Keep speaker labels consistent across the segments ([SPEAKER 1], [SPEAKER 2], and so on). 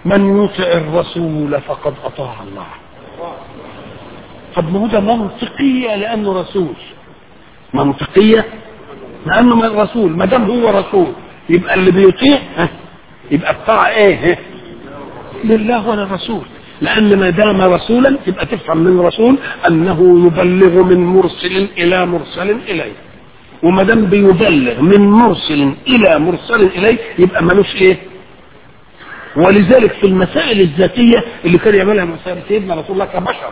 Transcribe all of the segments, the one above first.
[SPEAKER 1] من يطع الرسول فقد اطاع الله طب ما هو ده منطقيه لانه رسول منطقيه لانه من رسول ما دام هو رسول يبقى اللي بيطيع ها، يبقى الطاعه ايه ها؟ لله وللرسول لان ما دام رسولا يبقى تفهم من رسول انه يبلغ من مرسل الى مرسل اليه وما دام بيبلغ من مرسل الى مرسل اليه يبقى ملوش ايه ولذلك في المسائل الذاتيه اللي كان يعملها مسائل سيدنا رسول الله كبشر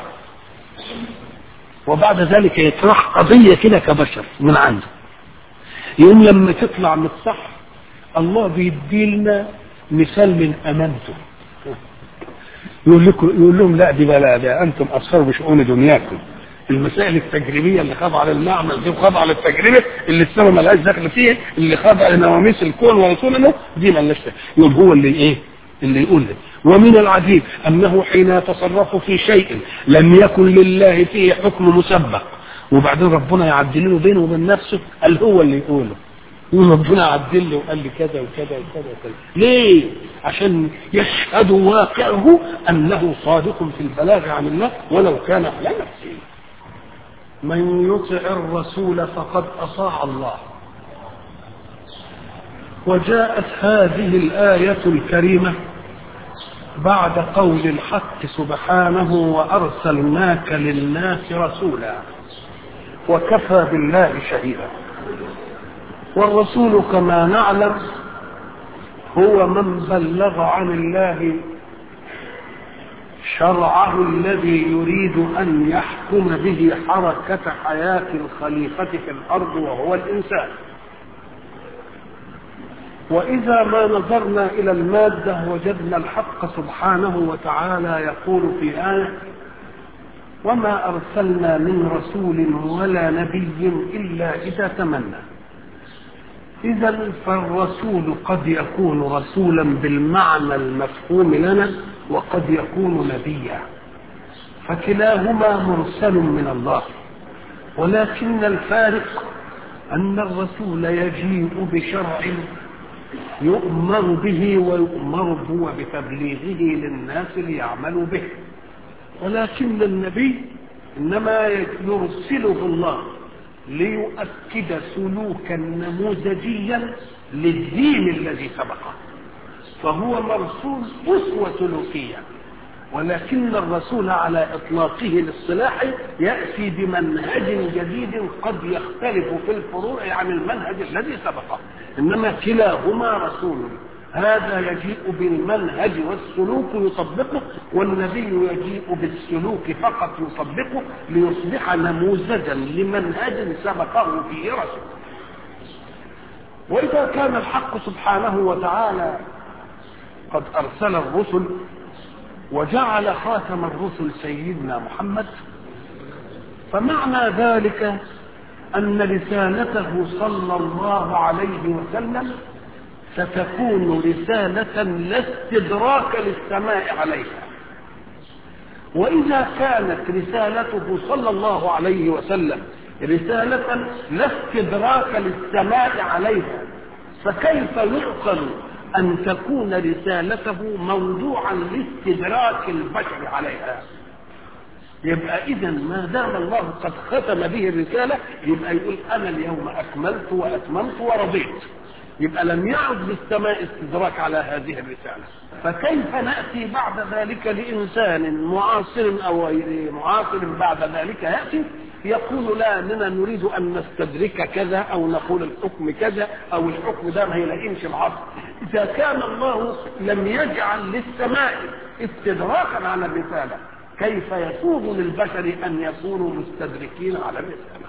[SPEAKER 1] وبعد ذلك يطرح قضيه كده كبشر من عنده يوم لما تطلع من الصح الله بيدي لنا مثال من امانته يقول لكم يقول لهم لا دي بلا ده انتم اصحاب بشؤون دنياكم المسائل التجريبيه اللي خاضعه للمعمل دي وخاضعه للتجربه اللي السماء ملهاش دخل فيها اللي خاضعه لنواميس الكون ورسولنا دي ملهاش دخل. يقول هو اللي ايه اللي يقول لك ومن العجيب انه حين يتصرف في شيء لم يكن لله فيه حكم مسبق وبعدين ربنا يعدل له بينه وبين نفسه قال هو اللي يقوله يقول ربنا عدل لي وقال لي كذا وكذا وكذا وكذا ليه عشان يشهد واقعه انه صادق في البلاغ عن الله ولو كان على نفسه من يطع الرسول فقد اطاع الله وجاءت هذه الايه الكريمه بعد قول الحق سبحانه وارسلناك للناس رسولا وكفى بالله شهيدا والرسول كما نعلم هو من بلغ عن الله شرعه الذي يريد ان يحكم به حركه حياه الخليفه في الارض وهو الانسان واذا ما نظرنا الى الماده وجدنا الحق سبحانه وتعالى يقول في ايه وما ارسلنا من رسول ولا نبي الا اذا تمنى إذا فالرسول قد يكون رسولا بالمعنى المفهوم لنا وقد يكون نبيا فكلاهما مرسل من الله ولكن الفارق أن الرسول يجيء بشرع يؤمر به ويؤمر هو بتبليغه للناس ليعملوا به ولكن النبي إنما يرسله الله ليؤكد سلوكا نموذجيا للدين الذي سبقه فهو مرسول أسوة سلوكية ولكن الرسول على إطلاقه للصلاح يأتي بمنهج جديد قد يختلف في الفروع عن المنهج الذي سبقه إنما كلاهما رسول هذا يجيء بالمنهج والسلوك يطبقه والنبي يجيء بالسلوك فقط يطبقه ليصبح نموذجا لمنهج سبقه فيه رسول واذا كان الحق سبحانه وتعالى قد ارسل الرسل وجعل خاتم الرسل سيدنا محمد فمعنى ذلك ان رسالته صلى الله عليه وسلم ستكون رسالة لا استدراك للسماء عليها وإذا كانت رسالته صلى الله عليه وسلم رسالة لا استدراك للسماء عليها فكيف يعقل أن تكون رسالته موضوعا لاستدراك البشر عليها يبقى إذا ما دام الله قد ختم به الرسالة يبقى يقول أنا اليوم أكملت وأتممت ورضيت يبقى لم يعد للسماء استدراك على هذه الرسالة فكيف نأتي بعد ذلك لإنسان معاصر أو غير معاصر بعد ذلك يأتي يقول لا اننا نريد ان نستدرك كذا او نقول الحكم كذا او الحكم ده ما يلاقينش العصر اذا كان الله لم يجعل للسماء استدراكا على الرساله كيف يسوغ للبشر ان يكونوا مستدركين على الرساله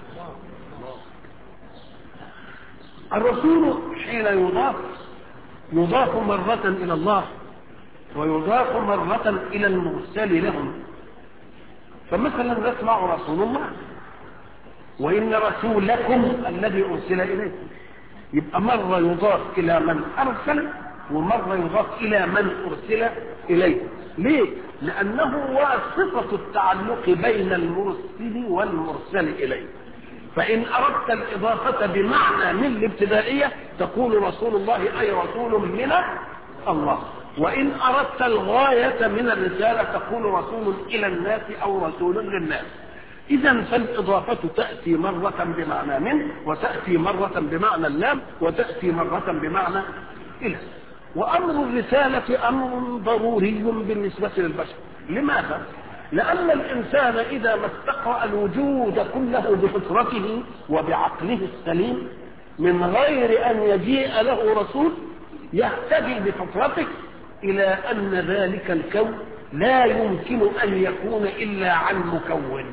[SPEAKER 1] الرسول حين يضاف يضاف مرة إلى الله ويضاف مرة إلى المرسل لهم فمثلا نسمع رسول الله وإن رسولكم الذي أرسل إليكم يبقى مرة يضاف إلى من أرسل ومرة يضاف إلى من أرسل إليه ليه؟ لأنه واسطة التعلق بين المرسل والمرسل إليه فإن أردت الإضافة بمعنى من الابتدائية تقول رسول الله أي رسول من الله وإن أردت الغاية من الرسالة تقول رسول إلى الناس أو رسول للناس إذا فالإضافة تأتي مرة بمعنى من وتأتي مرة بمعنى اللام وتأتي مرة بمعنى إلى وأمر الرسالة أمر ضروري بالنسبة للبشر لماذا؟ لأن الإنسان إذا ما استقرأ الوجود كله بفطرته وبعقله السليم من غير أن يجيء له رسول يهتدي بفطرته إلى أن ذلك الكون لا يمكن أن يكون إلا عن مكون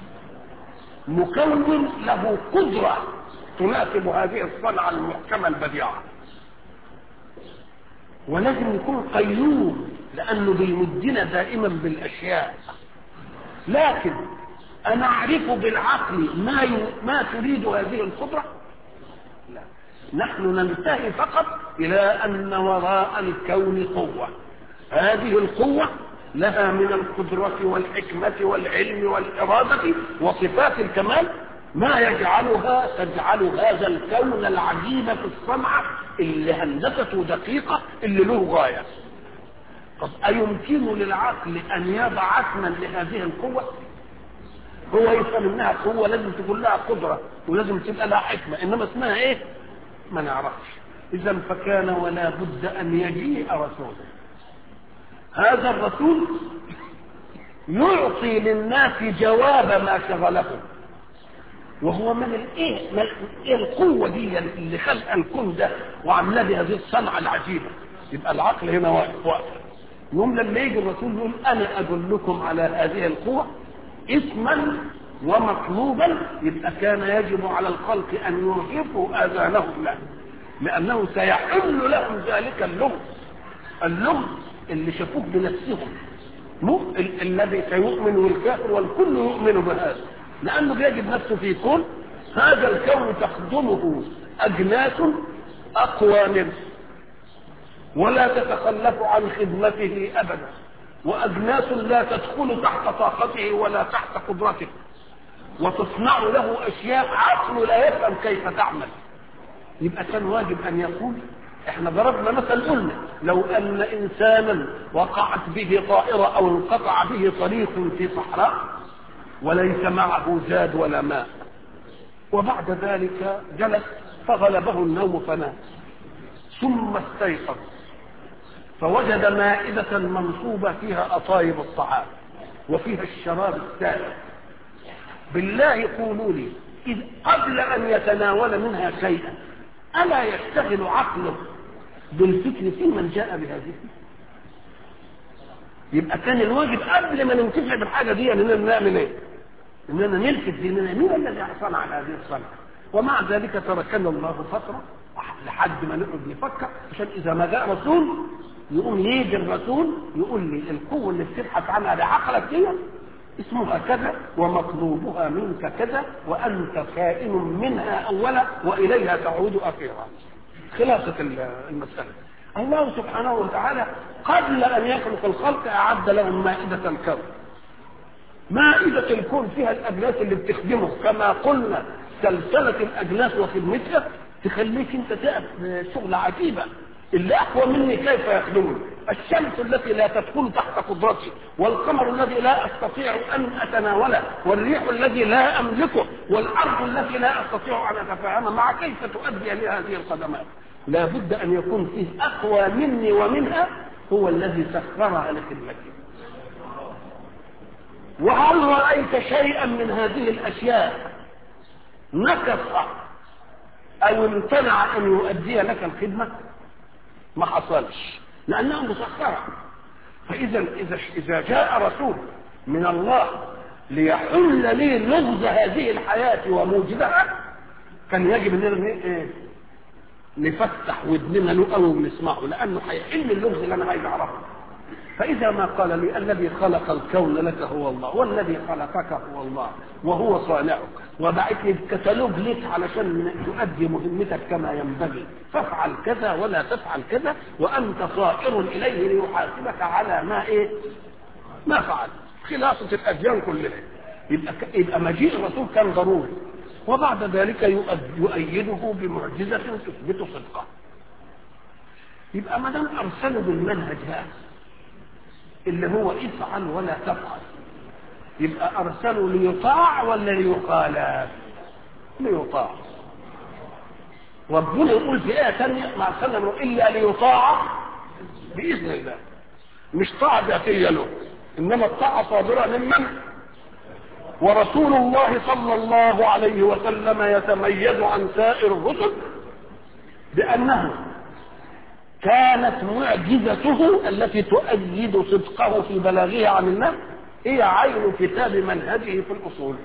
[SPEAKER 1] مكون له قدرة تناسب هذه الصنعة المحكمة البديعة ولازم يكون قيوم لأنه بيمدنا دائما بالأشياء لكن أنا أعرف بالعقل ما ي... ما تريد هذه القدرة لا نحن ننتهي فقط إلى أن وراء الكون قوة هذه القوة لها من القدرة والحكمة والعلم والإرادة وصفات الكمال ما يجعلها تجعل هذا الكون العجيب في الصنعة اللي هندسته دقيقة اللي له غاية طب أيمكن للعقل أن يضع عقلا لهذه القوة هو يفهم انها قوة لازم تكون لها قدرة ولازم تبقى لها حكمة انما اسمها ايه ما نعرفش اذا فكان ولا بد ان يجيء رسول هذا الرسول يعطي للناس جواب ما شغلهم وهو من الايه من ايه القوه دي اللي خلق الكون ده وعامله لي هذه الصنعه العجيبه يبقى العقل هنا واقف واقف يوم لما يجي الرسول يقول انا ادلكم على هذه القوه اسما ومطلوبا يبقى كان يجب على الخلق ان يرهفوا اذانهم له لانه سيحل لهم ذلك اللغز اللغز اللي شافوه بنفسهم مو ال- الذي سيؤمن والكافر والكل يؤمن بهذا لانه بيجد نفسه في كون هذا الكون تخدمه اجناس اقوى منه ولا تتخلف عن خدمته ابدا واجناس لا تدخل تحت طاقته ولا تحت قدرته وتصنع له اشياء عقله لا يفهم كيف تعمل يبقى كان واجب ان يقول احنا ضربنا مثل قلنا لو ان انسانا وقعت به طائره او انقطع به طريق في صحراء وليس معه زاد ولا ماء وبعد ذلك جلس فغلبه النوم فنام ثم استيقظ فوجد مائدة منصوبة فيها أطايب الطعام وفيها الشراب السائل بالله قولوا لي إذ قبل أن يتناول منها شيئا ألا يشتغل عقله بالفكر في من جاء بهذه يبقى كان الواجب قبل ما ننتفع بالحاجة دي أننا نعمل إيه؟ إننا نلفت ديننا مين الذي صنع هذه الصنعة؟ ومع ذلك تركنا الله فترة لحد ما نقعد نفكر عشان إذا ما جاء رسول يقوم يجي الرسول يقول لي القوة اللي بتبحث عنها بعقلك دي اسمها كذا ومطلوبها منك كذا وأنت كائن منها أولا وإليها تعود أخيرا خلاصة المسألة الله سبحانه وتعالى قبل أن يخلق الخلق أعد لهم مائدة الكون مائدة الكون فيها الأجناس اللي بتخدمه كما قلنا سلسلة الأجناس وخدمتها تخليك أنت تقف شغلة عجيبة اللي أقوى مني كيف يخدمني الشمس التي لا تدخل تحت قدرتي والقمر الذي لا أستطيع أن أتناوله والريح الذي لا أملكه والأرض التي لا أستطيع أن أتفاهم مع كيف تؤدي لي هذه الخدمات لا بد أن يكون فيه أقوى مني ومنها هو الذي سخرها لخدمتي وهل رأيت شيئا من هذه الأشياء نكص أو امتنع أن يؤدي لك الخدمة ما حصلش لأنها مسخرة فإذا إذا إذا جاء رسول من الله ليحل لي لغز هذه الحياة وموجبها كان يجب أننا إيه؟ نفتح ودننا له قوي ونسمعه لأنه هيحل اللغز اللي أنا عايز أعرفه فإذا ما قال لي الذي خلق الكون لك هو الله والذي خلقك هو الله وهو صانعك وبعت لي الكتالوج لك علشان تؤدي مهمتك كما ينبغي فافعل كذا ولا تفعل كذا وأنت صائر إليه ليحاسبك على ما إيه ما فعل خلاصة الأديان كلها يبقى يبقى مجيء الرسول كان ضروري وبعد ذلك يؤيده بمعجزة تثبت صدقه يبقى ما دام ارسلوا بالمنهج هذا اللي هو افعل ولا تفعل يبقى ارسلوا ليطاع ولا ليخالف ليطاع ربنا يقول في آية ثانية مع سلم إلا ليطاع بإذن الله مش طاعة ذاتية له إنما الطاعة صادرة ممن ورسول الله صلى الله عليه وسلم يتميز عن سائر الرسل بأنه كانت معجزته التي تؤيد صدقه في بلاغه عن الناس هي عين كتاب منهجه في الأصول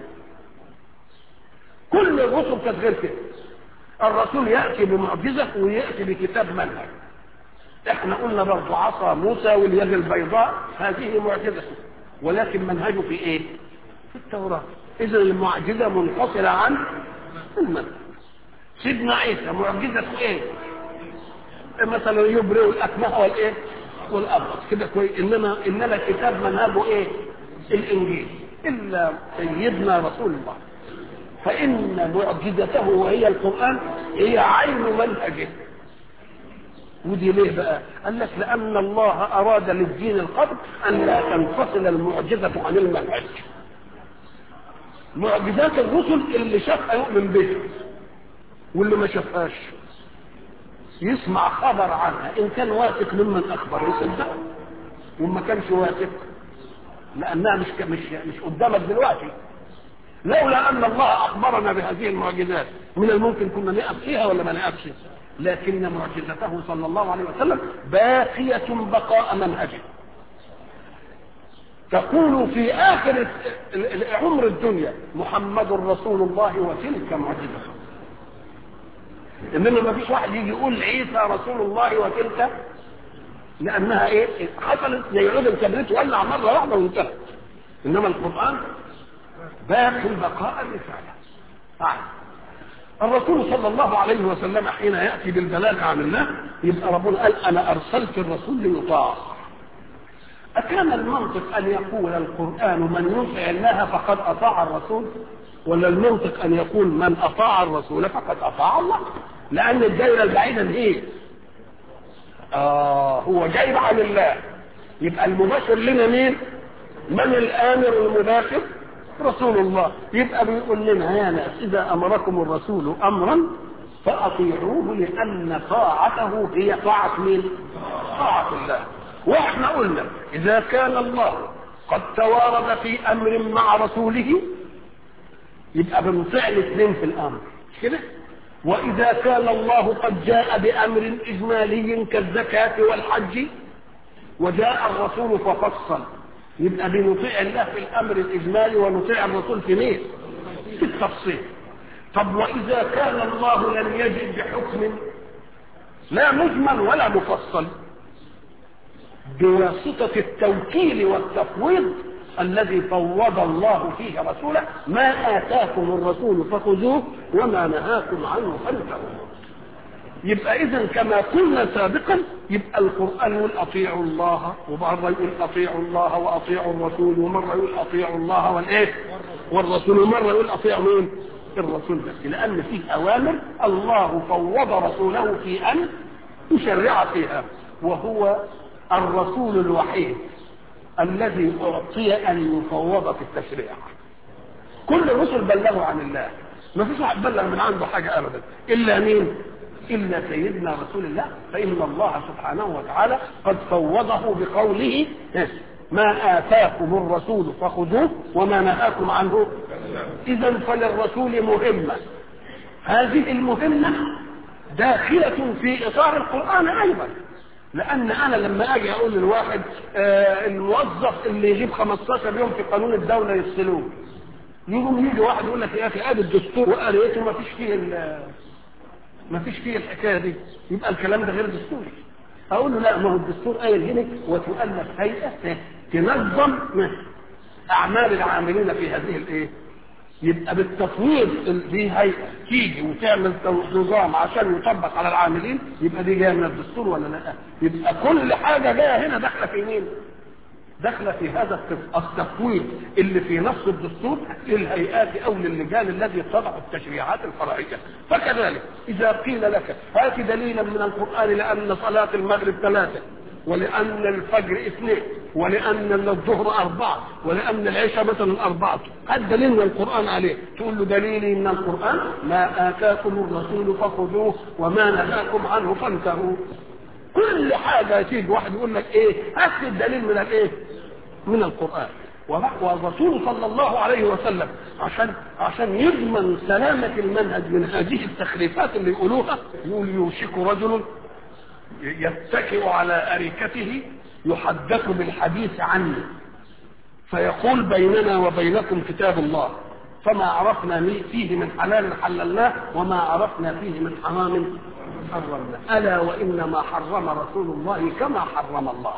[SPEAKER 1] كل الرسل كانت غير كده الرسول يأتي بمعجزة ويأتي بكتاب منهج احنا قلنا برضه عصا موسى واليد البيضاء هذه معجزته ولكن منهجه في ايه في التوراة اذا المعجزة منفصلة عن المنهج سيدنا عيسى معجزته ايه مثلا يبرئ الاكمه والايه والابرص كده كويس انما انما الكتاب منهجه ايه الانجيل الا سيدنا رسول الله فإن معجزته وهي القرآن هي عين منهجه ودي ليه بقى؟ قال لك لأن الله أراد للدين القبر أن لا تنفصل المعجزة عن المنهج. معجزات الرسل اللي شافها يؤمن بها واللي ما شافهاش يسمع خبر عنها إن كان واثق ممن أخبر يصدق وما كانش واثق لأنها مش مش مش قدامك دلوقتي لولا ان الله اخبرنا بهذه المعجزات من الممكن كنا نقف فيها ولا ما نقفش لكن معجزته صلى الله عليه وسلم باقية بقاء منهجه تقول في اخر عمر الدنيا محمد رسول الله وتلك معجزته انما ما فيش واحد يجي يقول عيسى رسول الله وتلك لانها ايه حصلت زي عود الكبريت ولع مره واحده وانتهت انما القران باقي بقاء الرسالة آه. الرسول صلى الله عليه وسلم حين يأتي بالبلاغ عن الله يبقى ربنا قال أنا أرسلت الرسول ليطاع أكان المنطق أن يقول القرآن من يطع الله فقد أطاع الرسول ولا المنطق أن يقول من أطاع الرسول فقد أطاع الله لأن الدائرة البعيدة إيه؟ آه هو جايب عن الله يبقى المباشر لنا مين؟ من الآمر المباشر؟ رسول الله يبقى بيقول لنا يا ناس اذا امركم الرسول امرا فاطيعوه لان طاعته هي طاعه مين؟ طاعه الله واحنا قلنا اذا كان الله قد توارد في امر مع رسوله يبقى بنطيع الاثنين في الامر مش كده؟ واذا كان الله قد جاء بامر اجمالي كالزكاه والحج وجاء الرسول ففصل يبقى بنطيع الله في الامر الاجمالي ونطيع الرسول في مين؟ في التفصيل. طب واذا كان الله لم يجد بحكم لا مجمل ولا مفصل بواسطة التوكيل والتفويض الذي فوض الله فيه رسوله ما آتاكم الرسول فخذوه وما نهاكم عنه فانتهوا يبقى اذا كما قلنا سابقا يبقى القران يقول اطيعوا الله ومره يقول اطيعوا الله واطيعوا الرسول ومره يقول اطيعوا الله والايه والرسول ومره يقول اطيعوا مين الرسول بس لان فيه اوامر الله فوض رسوله في ان يشرع فيها وهو الرسول الوحيد الذي اعطي ان يفوض في التشريع كل الرسل بلغوا عن الله ما فيش واحد بلغ من عنده حاجه ابدا الا مين إلا سيدنا رسول الله فإن الله سبحانه وتعالى قد فوضه بقوله ما آتاكم الرسول فخذوه وما نهاكم عنه إذا فللرسول مهمة هذه المهمة داخلة في إطار القرآن أيضا لأن أنا لما أجي أقول للواحد آه الموظف اللي يجيب 15 يوم في قانون الدولة يفصلوه يقوم يجي واحد يقول لك يا أخي هذا الدستور وقريته ما فيش فيه ما فيش فيه الحكايه دي يبقى الكلام ده غير دستوري اقول له لا ما هو الدستور قايل هنا وتؤلف هيئه تنظم اعمال العاملين في هذه الايه يبقى بالتفويض دي هيئه تيجي وتعمل نظام عشان يطبق على العاملين يبقى دي جايه من الدستور ولا لا؟ يبقى كل حاجه جايه هنا داخله في مين؟ داخله في هذا التفويض اللي في نص الدستور للهيئات او للجان الذي تضع التشريعات الفرعيه فكذلك اذا قيل لك هات دليلا من القران لان صلاه المغرب ثلاثه ولان الفجر اثنين ولان الظهر اربعه ولان العشاء مثلا اربعه هات دليل من القران عليه تقول له دليلي من القران ما اتاكم الرسول فخذوه وما نهاكم عنه فانتهوا كل حاجه تيجي واحد يقول لك ايه هات الدليل من الايه من القران والرسول صلى الله عليه وسلم عشان عشان يضمن سلامة المنهج من هذه التخريفات اللي يقولوها يقول يوشك رجل يتكئ على أريكته يحدث بالحديث عني فيقول بيننا وبينكم كتاب الله فما عرفنا فيه من حلال حللناه وما عرفنا فيه من حرام حرمنا ألا وإنما حرم رسول الله كما حرم الله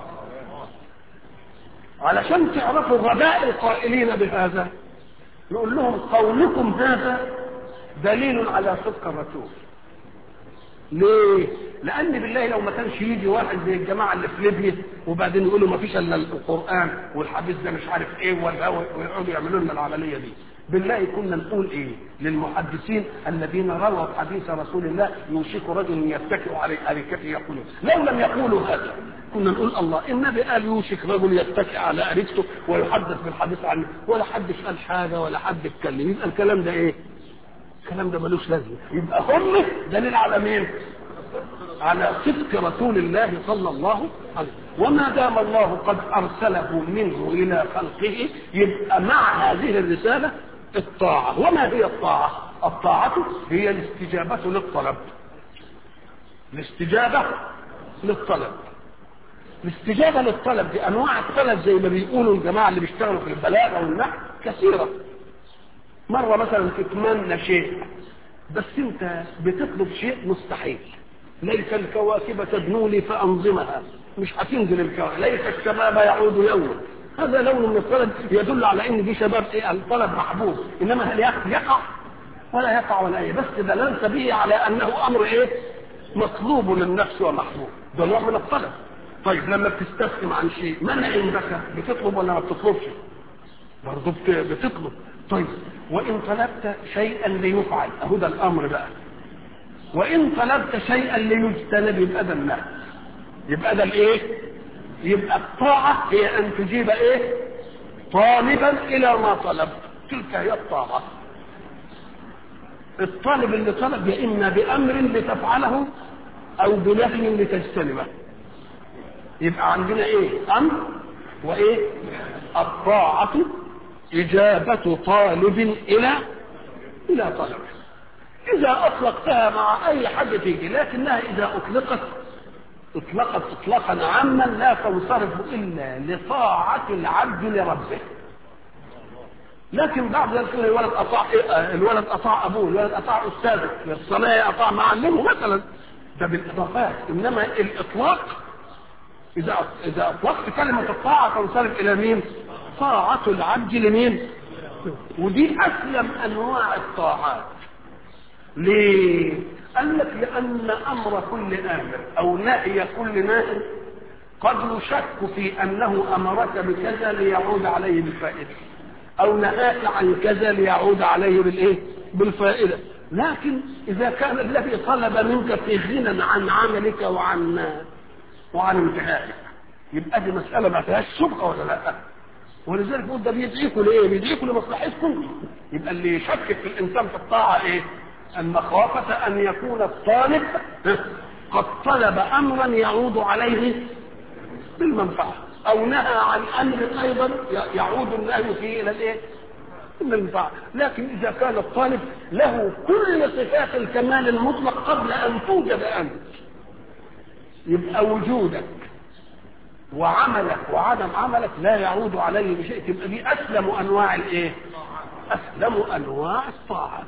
[SPEAKER 1] علشان تعرفوا غباء القائلين بهذا نقول لهم قولكم هذا دليل على صدق الرسول ليه؟ لأن بالله لو ما كانش يجي واحد زي الجماعة اللي في ليبيا وبعدين يقولوا ما فيش إلا القرآن والحديث ده مش عارف إيه ويقعدوا يعملوا لنا العملية دي. بالله كنا نقول إيه؟ للمحدثين الذين رووا حديث رسول الله يوشك رجل يتكئ على أريكته يقولون لو لم يقولوا هذا كنا نقول الله النبي قال يوشك رجل يتكئ على أريكته ويحدث بالحديث عنه ولا حد قال حاجة ولا حد اتكلم يبقى الكلام ده إيه؟ الكلام ده ملوش لازمه يبقى هم دليل على مين على صدق رسول الله صلى الله عليه وما دام الله قد ارسله منه الى خلقه يبقى مع هذه الرساله الطاعه وما هي الطاعه الطاعه هي الاستجابه للطلب الاستجابه للطلب الاستجابه للطلب دي انواع الطلب زي ما بيقولوا الجماعه اللي بيشتغلوا في البلاغه والنحو كثيره مرة مثلا تتمنى شيء بس انت بتطلب شيء مستحيل ليس الكواكب تدنو لي فانظمها مش هتنزل الكواكب ليس الشباب يعود يوما هذا لون من الطلب يدل على ان دي شباب ايه الطلب محبوب انما هل يقع ولا يقع ولا ايه بس دللت به على انه امر ايه مطلوب للنفس ومحبوب ده نوع من الطلب طيب لما بتستسلم عن شيء منع بك بتطلب ولا ما بتطلبش برضه بتطلب طيب وإن طلبت شيئا ليفعل أهو ده الأمر بقى وإن طلبت شيئا ليجتنب يبقى ده النهي يبقى ده الإيه؟ يبقى الطاعة هي أن تجيب إيه؟ طالبا إلى ما طلب تلك هي الطاعة الطالب اللي طلب يا إما بأمر لتفعله أو بنهي لتجتنبه يبقى عندنا إيه؟ أمر وإيه؟ الطاعة إجابة طالب إلى إلى طلب إذا أطلقتها مع أي حاجة تيجي لكنها إذا أطلقت اطلقت اطلاقا عاما لا تنصرف الا لطاعه العبد لربه لكن بعد ذلك الولد اطاع الولد اطاع ابوه الولد اطاع استاذه في الصلاه اطاع معلمه مثلا ده بالاضافات انما الاطلاق اذا اذا اطلقت كلمه الطاعه تنصرف الى مين؟ طاعه العبد لمين؟ ودي اسلم انواع الطاعات ليه؟ قال لك لأن أمر كل آمر أو نهي كل ناهي قد يشك في أنه أمرك بكذا ليعود عليه بالفائدة أو نهاك عن كذا ليعود عليه بالإيه؟ بالفائدة لكن إذا كان الذي طلب منك في غنى عن عملك وعن وعن انتهائك يبقى دي مسألة ما فيهاش شبهة ولا لا؟ ولذلك بيقول ده بيدعيكوا لإيه؟ بيدعيكوا لمصلحتكم يبقى اللي يشكك في الإنسان في الطاعة إيه؟ المخافة أن يكون الطالب قد طلب أمرا يعود عليه بالمنفعة أو نهى عن أمر أيضا يعود النهي فيه إلى الإيه؟ المنفعة لكن إذا كان الطالب له كل صفات الكمال المطلق قبل أن توجد أنت يبقى وجودك وعملك وعدم عملك لا يعود عليه بشيء تبقى دي أسلم أنواع الإيه؟ أسلم أنواع الطاعات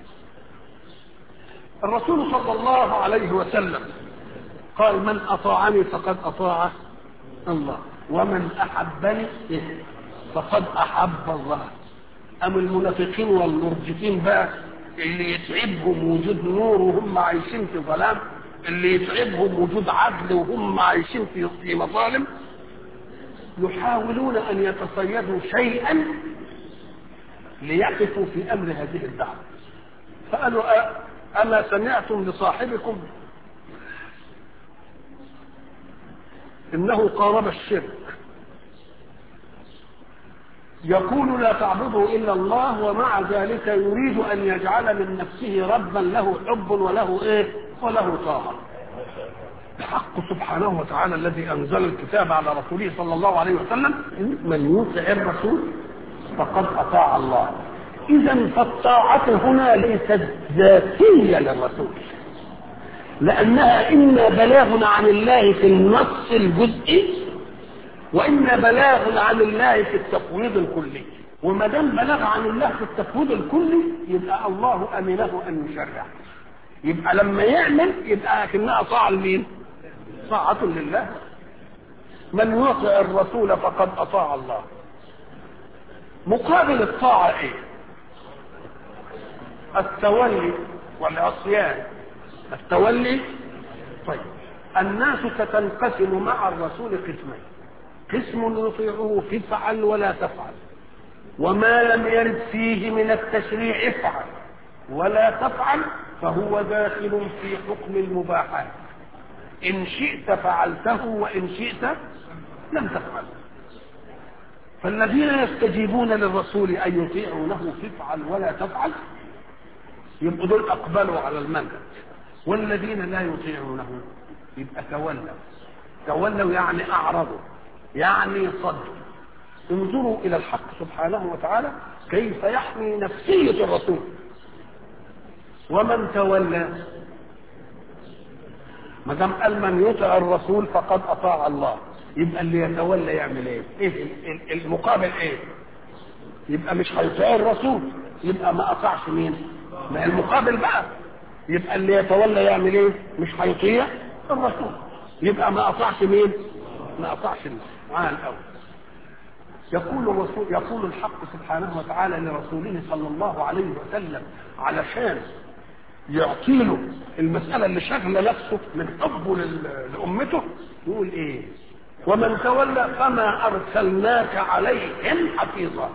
[SPEAKER 1] الرسول صلى الله عليه وسلم قال من اطاعني فقد اطاع الله ومن احبني فقد احب الله ام المنافقين والمرجفين بقى اللي يتعبهم وجود نور وهم عايشين في ظلام اللي يتعبهم وجود عدل وهم عايشين في في مظالم يحاولون ان يتصيدوا شيئا ليقفوا في امر هذه الدعوه فقالوا أ- اما سمعتم لصاحبكم انه قارب الشرك يقول لا تعبدوا الا الله ومع ذلك يريد ان يجعل من نفسه ربا له حب وله ايه وله طاعه الحق سبحانه وتعالى الذي انزل الكتاب على رسوله صلى الله عليه وسلم من يطع الرسول فقد اطاع الله اذا فالطاعه هنا ليست ذاتيه للرسول لانها اما بلاغ عن الله في النص الجزئي واما بلاغ عن الله في التفويض الكلي وما دام بلغ عن الله في التفويض الكلي يبقى الله امنه ان يشرع يبقى لما يعمل يبقى كانها طاعه لمين؟ طاعة لله من يطع الرسول فقد أطاع الله مقابل الطاعة إيه؟ التولي والعصيان التولي طيب الناس ستنقسم مع الرسول قسمين قسم يطيعه فافعل ولا تفعل وما لم يرد فيه من التشريع افعل ولا تفعل فهو داخل في حكم المباحات إن شئت فعلته وإن شئت لم تفعل فالذين يستجيبون للرسول أن يطيعوا له تفعل ولا تفعل يبقوا دول أقبلوا على المنهج والذين لا يطيعونه يبقى تولوا تولوا يعني أعرضوا يعني صدوا انظروا إلى الحق سبحانه وتعالى كيف يحمي نفسية الرسول ومن تولى ما دام قال من يطع الرسول فقد اطاع الله يبقى اللي يتولى يعمل ايه؟ ايه ال- ال- المقابل ايه؟ يبقى مش هيطيع الرسول يبقى ما اطاعش مين؟ ما المقابل بقى يبقى اللي يتولى يعمل ايه؟ مش هيطيع الرسول يبقى ما اطاعش مين؟ ما اطاعش الله معانا الاول يقول الرسول يقول الحق سبحانه وتعالى لرسوله صلى الله عليه وسلم علشان يعطي له المسألة اللي شغلة نفسه من حبه لل- لأمته يقول إيه؟ ومن تولى فما أرسلناك عليهم حفيظا.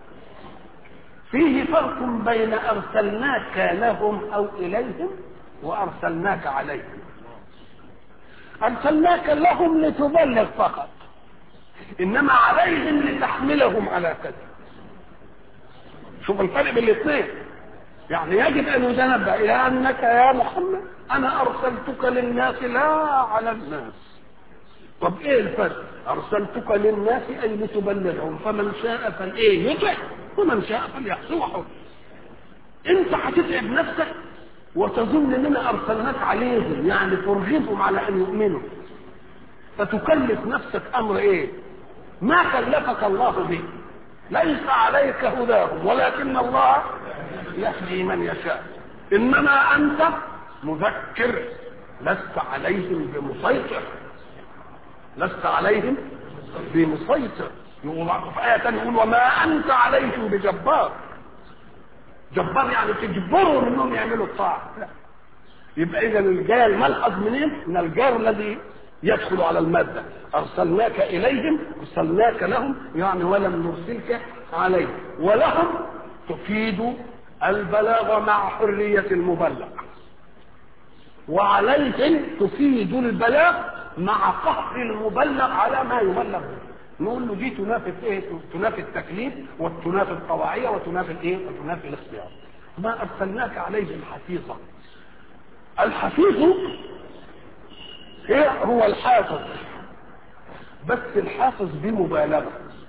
[SPEAKER 1] فيه فرق بين أرسلناك لهم أو إليهم وأرسلناك عليهم. أرسلناك لهم لتبلغ فقط. إنما عليهم لتحملهم على كذا. شوف الفرق بين الاثنين. يعني يجب ان يتنبه الى انك يا محمد انا ارسلتك للناس لا على الناس طب ايه الفرق ارسلتك للناس اي لتبلغهم فمن شاء فالايه يطع ومن شاء فليحصوه انت هتتعب نفسك وتظن اننا ارسلناك عليهم يعني ترغبهم على ان يؤمنوا فتكلف نفسك امر ايه ما كلفك الله به ليس عليك هداهم ولكن الله يهدي من يشاء انما انت مذكر لست عليهم بمسيطر لست عليهم بمسيطر يقول في آية تانية يقول وما أنت عليهم بجبار جبار يعني تجبرهم انهم يعملوا الطاعة لا. يبقى إذا الجار الملحظ منين؟ من الجار الذي يدخل على المادة أرسلناك إليهم أرسلناك لهم يعني ولم نرسلك عليهم ولهم تفيد البلاغ مع حرية المبلغ وعليهم تفيد البلاغ مع قهر المبلغ على ما يبلغ به نقول له دي تنافي ايه تنافي التكليف وتنافي الطواعيه وتنافي الايه وتنافي الاختيار ما ارسلناك عليهم حفيظا الحفيظ هي هو الحافظ بس الحافظ بمبالغه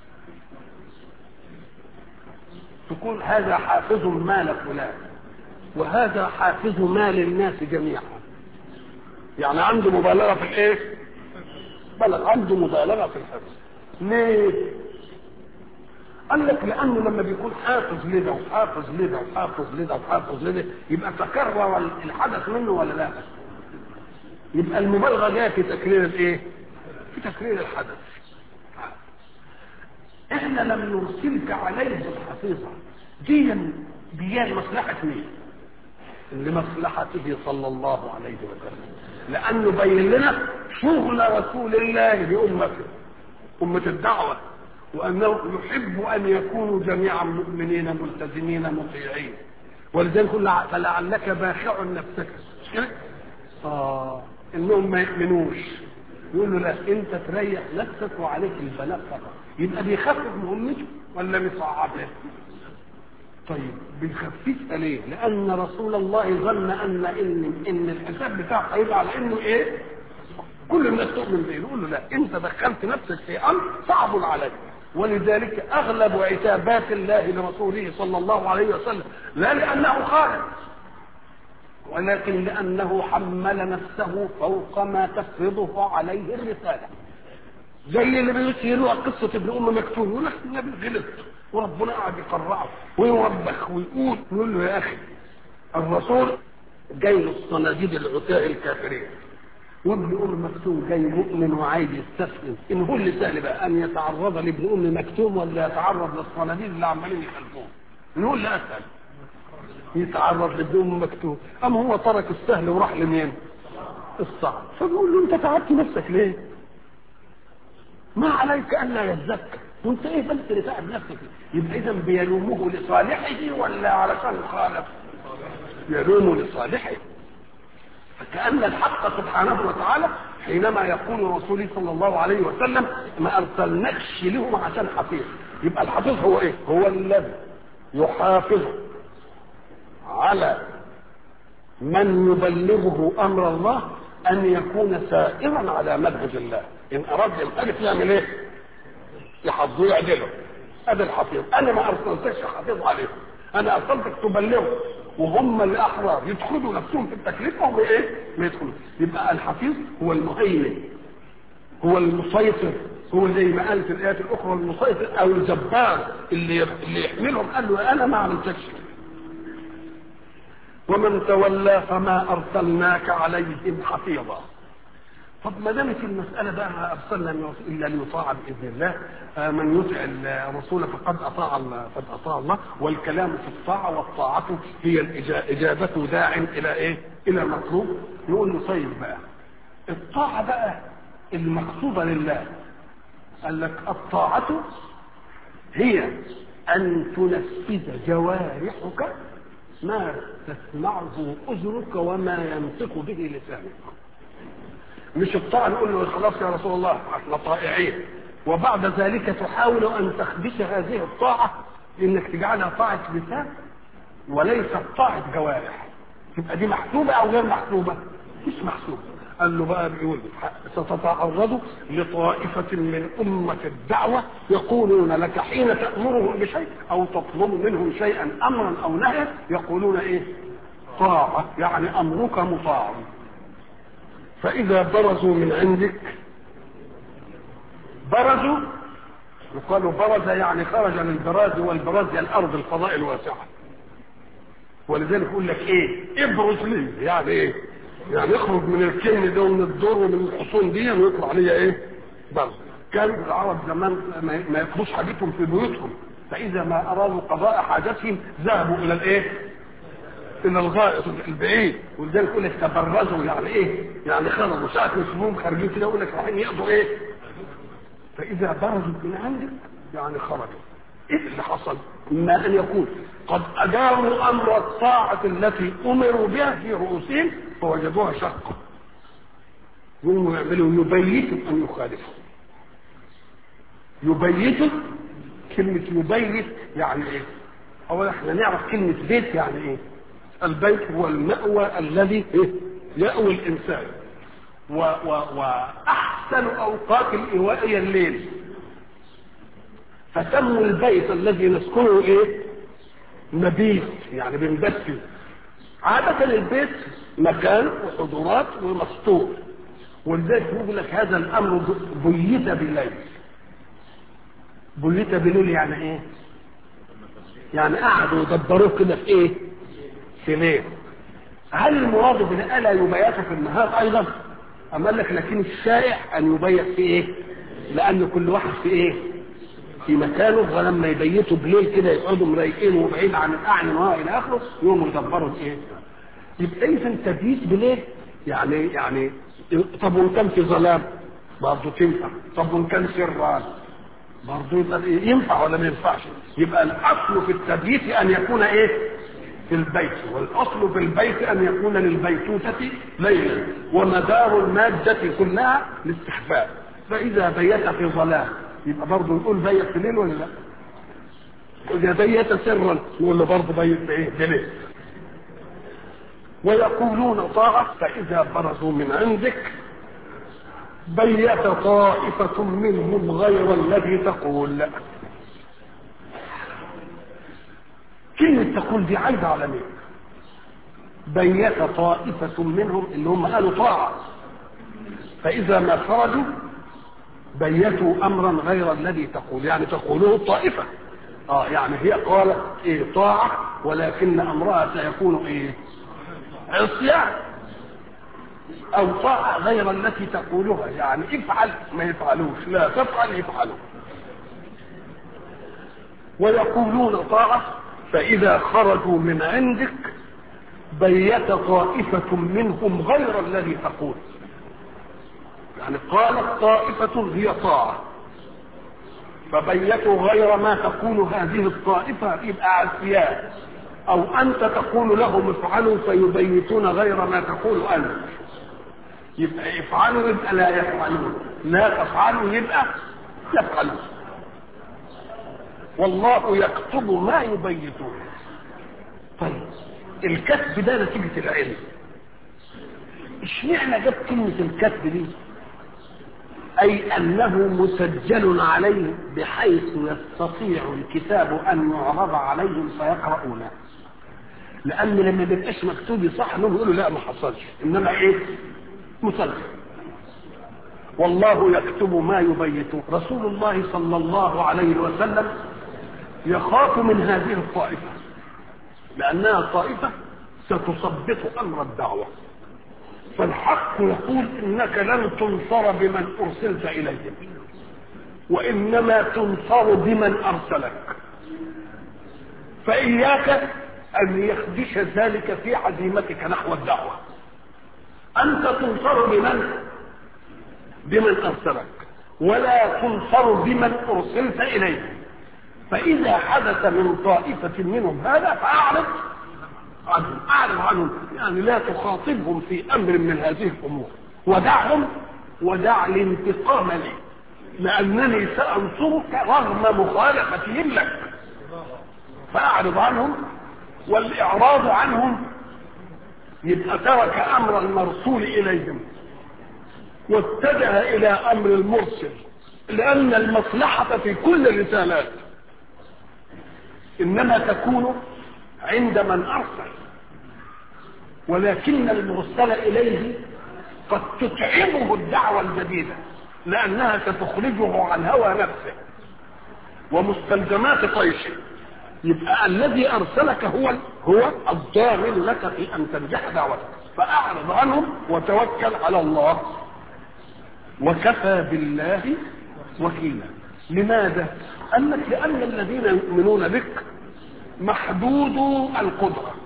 [SPEAKER 1] تكون هذا حافظ مال فلان وهذا حافظ مال الناس جميعا يعني عنده مبالغه في الايه بلغ عنده مبالغه في الحفظ ليه قال لك لانه لما بيكون حافظ لده وحافظ لده وحافظ لده وحافظ لده يبقى تكرر الحدث منه ولا لا يبقى المبالغه جايه في تكرير الايه في تكرير الحدث احنا لم نرسلك عليهم حفيظا دي دي مصلحه مين لمصلحته صلى الله عليه وسلم لانه بين لنا شغل رسول الله بامته أمة الدعوة وأنه يحب أن يكونوا جميعا مؤمنين ملتزمين مطيعين ولذلك قل فلعلك باخع نفسك مش كده؟ آه إنهم ما يؤمنوش يقول له لا أنت تريح نفسك وعليك البلاغ فقط يبقى بيخفف مهمته ولا بيصعبها؟ طيب بنخففها ليه؟ لأن رسول الله ظن أن إن إن الحساب بتاعه هيبقى على إنه إيه؟ كل الناس تؤمن به يقول له لا أنت دخلت نفسك في أمر صعب عليك ولذلك أغلب عتابات الله لرسوله صلى الله عليه وسلم لا لأنه خالد ولكن لأنه حمل نفسه فوق ما تفرضه عليه الرسالة زي اللي بيسيروا قصة ابن أم مكتوم يقول لك النبي غلط وربنا قاعد يقرعه ويوبخ ويقول يقول له يا أخي الرسول جاي له الصناديد العتاء الكافرين وابن ام مكتوم جاي مؤمن وعايز يستسلم ان هو اللي سهل بقى ان يتعرض لابن ام مكتوم ولا يتعرض للصناديد اللي عمالين يخلفوه ان هو اللي اسهل يتعرض لابن ام مكتوم اما هو ترك السهل وراح لمين الصعب فبيقول له انت تعبت نفسك ليه ما عليك الا يزكى وانت ايه بس اللي تعب نفسك يبقى اذا بيلومه لصالحه ولا علشان خالف يلومه لصالحه فكأن الحق سبحانه وتعالى حينما يقول رسوله صلى الله عليه وسلم ما ارسلناكش لهم عشان حفيظ يبقى الحفيظ هو ايه هو الذي يحافظ على من يبلغه امر الله ان يكون سائرا على منهج الله ان اراد ينحرف يعمل ايه يحفظه يعدله هذا الحفيظ انا ما ارسلتكش حفيظ عليهم انا ارسلتك تبلغه وهم الاحرار يدخلوا نفسهم في التكليف وهم ايه؟ ما يدخلوا يبقى الحفيظ هو المهيمن هو المسيطر هو زي ما قال في الايات الاخرى المسيطر او الجبار اللي اللي يحملهم قال له انا ما عملتكش ومن تولى فما ارسلناك عليهم حفيظا طب ما دامت المسألة بقى أرسلنا من رسول إلا ليطاع بإذن الله آه من يطع الرسول فقد أطاع الله فقد أطاع الله والكلام في الطاعة والطاعة هي إجابة داع إلى إيه؟ إلى مطلوب نقول له طيب بقى الطاعة بقى المقصودة لله قال لك الطاعة هي أن تنفذ جوارحك ما تسمعه أذنك وما ينطق به لسانك مش الطاعة نقول له خلاص يا رسول الله احنا طائعين وبعد ذلك تحاول ان تخدش هذه الطاعة انك تجعلها طاعة لسان وليست طاعة جوارح تبقى دي محسوبة او غير محسوبة مش محسوبة قال له بقى بيقول ستتعرض لطائفة من أمة الدعوة يقولون لك حين تأمرهم بشيء أو تطلب منهم شيئا أمرا أو نهيا يقولون إيه؟ طاعة يعني أمرك مطاع فإذا برزوا من عندك برزوا يقالوا برز يعني خرج من البراز والبراز هي الأرض الفضاء الواسعة ولذلك يقول لك إيه ابرز لي يعني إيه يعني يخرج من الكن ده ومن الدور ومن الحصون دي ويطلع لي إيه برز كان العرب زمان ما يقضوش حاجتهم في بيوتهم فإذا ما أرادوا قضاء حاجتهم ذهبوا إلى الإيه الى الغائط البعيد ولذلك يقول لك تبرزوا يعني ايه؟ يعني خرجوا ساعة ما يسيبوهم خارجين كده يقول لك رايحين يقضوا ايه؟ فاذا برزوا من عندك يعني خرجوا ايه اللي حصل؟ اما ان يكون قد اداروا امر الطاعة التي امروا بها في رؤوسهم فوجدوها شقة يقوموا يعملوا يبيتوا ان يخالفوا يبيتوا كلمة يبيت يعني ايه؟ اولا احنا نعرف كلمة بيت يعني ايه؟ البيت هو المأوى الذي يأوي الإنسان و و وأحسن أوقات الإيواء هي الليل فسموا البيت الذي نسكنه إيه؟ مبيت يعني بنبت فيه عادة البيت مكان وحضورات ومسطور ولذلك يقول لك هذا الأمر بيت بالليل بيت بالليل يعني إيه؟ يعني قعدوا يدبروه كده في إيه؟ في ليل هل المراد بألا يبيت في النهار ايضا اما قال لك لكن الشائع ان يبيت في ايه لان كل واحد في ايه في مكانه ولما يبيتوا بالليل كده يقعدوا مرايقين وبعيد عن الاعين والى اخره يقوموا يدبروا ايه يبقى اذا تبييت بليل يعني يعني طب وان كان في ظلام برضه تنفع طب وان كان سرا برضه يبقى إيه؟ ينفع ولا ما ينفعش يبقى الاصل في التبييت ان يكون ايه في البيت والاصل في البيت ان يكون للبيتوتة ليلا ومدار المادة كلها الاستحباب فاذا بيت في ظلام يبقى برضه نقول بيت في الليل ولا لا اذا بيت سرا نقول له برضه بيت بايه بليل ويقولون طاعة فإذا برزوا من عندك بيت طائفة منهم غير الذي تقول كلمة تقول دي عايدة على مين؟ بيت طائفة منهم اللي هم قالوا طاعة فإذا ما خرجوا بيتوا أمرا غير الذي تقول يعني تقوله الطائفة اه يعني هي قالت ايه طاعة ولكن أمرها سيكون ايه عصيان او طاعة غير التي تقولها يعني افعل ما يفعلوش لا تفعل يفعلوا ويقولون طاعة فإذا خرجوا من عندك بيت طائفة منهم غير الذي تقول يعني قالت طائفة هي طاعة فبيتوا غير ما تقول هذه الطائفة يبقى عصيان او انت تقول لهم افعلوا فيبيتون غير ما تقول انت يبقى افعلوا يبقى لا يفعلون لا تفعلوا يبقى يفعلون والله يكتب ما يبيتون طيب الكتب ده نتيجة العلم اشمعنى جاب كلمة الكتب دي أي أنه مسجل عليه بحيث يستطيع الكتاب أن يعرض عليهم فيقرؤونه لان لما بيبقاش مكتوب صح انهم يقولوا لا ما حصلش انما ايه مسلسل والله يكتب ما يبيتون رسول الله صلى الله عليه وسلم يخاف من هذه الطائفه لانها طائفه ستثبط امر الدعوه فالحق يقول انك لن تنصر بمن ارسلت اليهم وانما تنصر بمن ارسلك فاياك أن يخدش ذلك في عزيمتك نحو الدعوة أنت تنصر بمن بمن أرسلك ولا تنصر بمن أرسلت إليه فإذا حدث من طائفة منهم هذا فأعرض عنهم أعرض عنهم يعني لا تخاطبهم في أمر من هذه الأمور ودعهم ودع الانتقام لي لأنني سأنصرك رغم مخالفتهم لك فأعرض عنهم والإعراض عنهم يبقى ترك أمر المرسول إليهم واتجه إلى أمر المرسل لأن المصلحة في كل الرسالات إنما تكون عند من أرسل ولكن المرسل إليه قد تتعبه الدعوة الجديدة لأنها ستخرجه عن هوى نفسه ومستلزمات طيشه يبقى الذي ارسلك هو هو الضامن لك في ان تنجح دعوتك فاعرض عنهم وتوكل على الله وكفى بالله وكيلا لماذا؟ قال لك لان الذين يؤمنون بك محدود القدره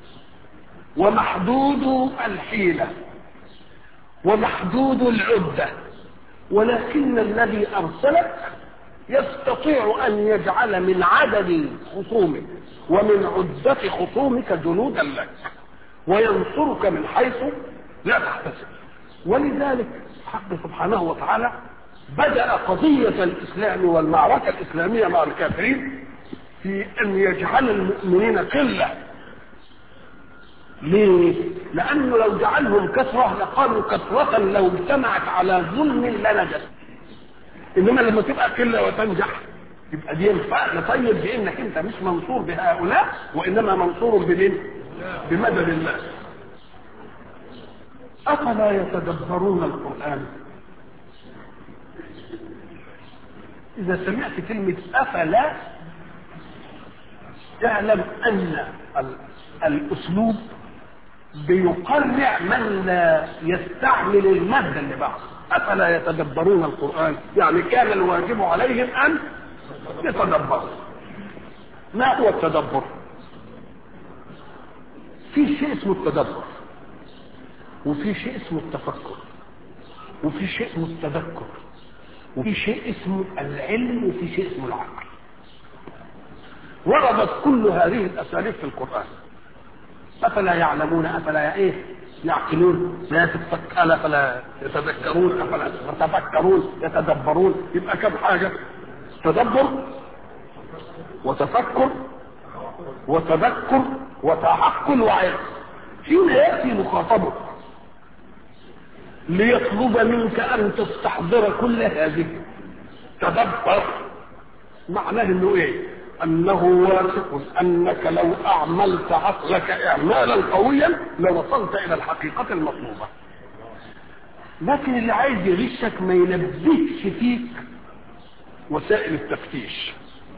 [SPEAKER 1] ومحدود الحيله ومحدود العده ولكن الذي ارسلك يستطيع ان يجعل من عدد خصومك ومن عدة خصومك جنودا لك وينصرك من حيث لا تحتسب ولذلك حق سبحانه وتعالى بدأ قضية الإسلام والمعركة الإسلامية مع الكافرين في أن يجعل المؤمنين قلة ليه؟ لأنه لو جعلهم كثرة لقالوا كثرة لو اجتمعت على ظلم لنجت انما لما تبقى قله وتنجح يبقى دي ينفع نطيب بانك انت مش منصور بهؤلاء وانما منصور بمين؟ بمدد الله. افلا يتدبرون القران؟ اذا سمعت كلمه افلا اعلم ان الاسلوب بيقرع من لا يستعمل الماده اللي بعده افلا يتدبرون القران يعني كان الواجب عليهم ان يتدبروا ما هو التدبر في شيء اسمه التدبر وفي شيء اسمه التفكر وفي شيء اسمه التذكر وفي شيء اسمه العلم وفي شيء اسمه العقل وردت كل هذه الاساليب في القران افلا يعلمون افلا ايه يعقلون لا يتفك افلا يتذكرون افلا يتفكرون يتدبرون يبقى كم حاجه تدبر وتفكر وتذكر وتعقل وعلم حين ياتي مخاطبك ليطلب منك ان تستحضر كل هذه تدبر معناه انه ايه انه واثق انك لو اعملت عقلك اعمالا قويا لوصلت الى الحقيقه المطلوبه لكن اللي عايز يغشك ما ينبهش فيك وسائل التفتيش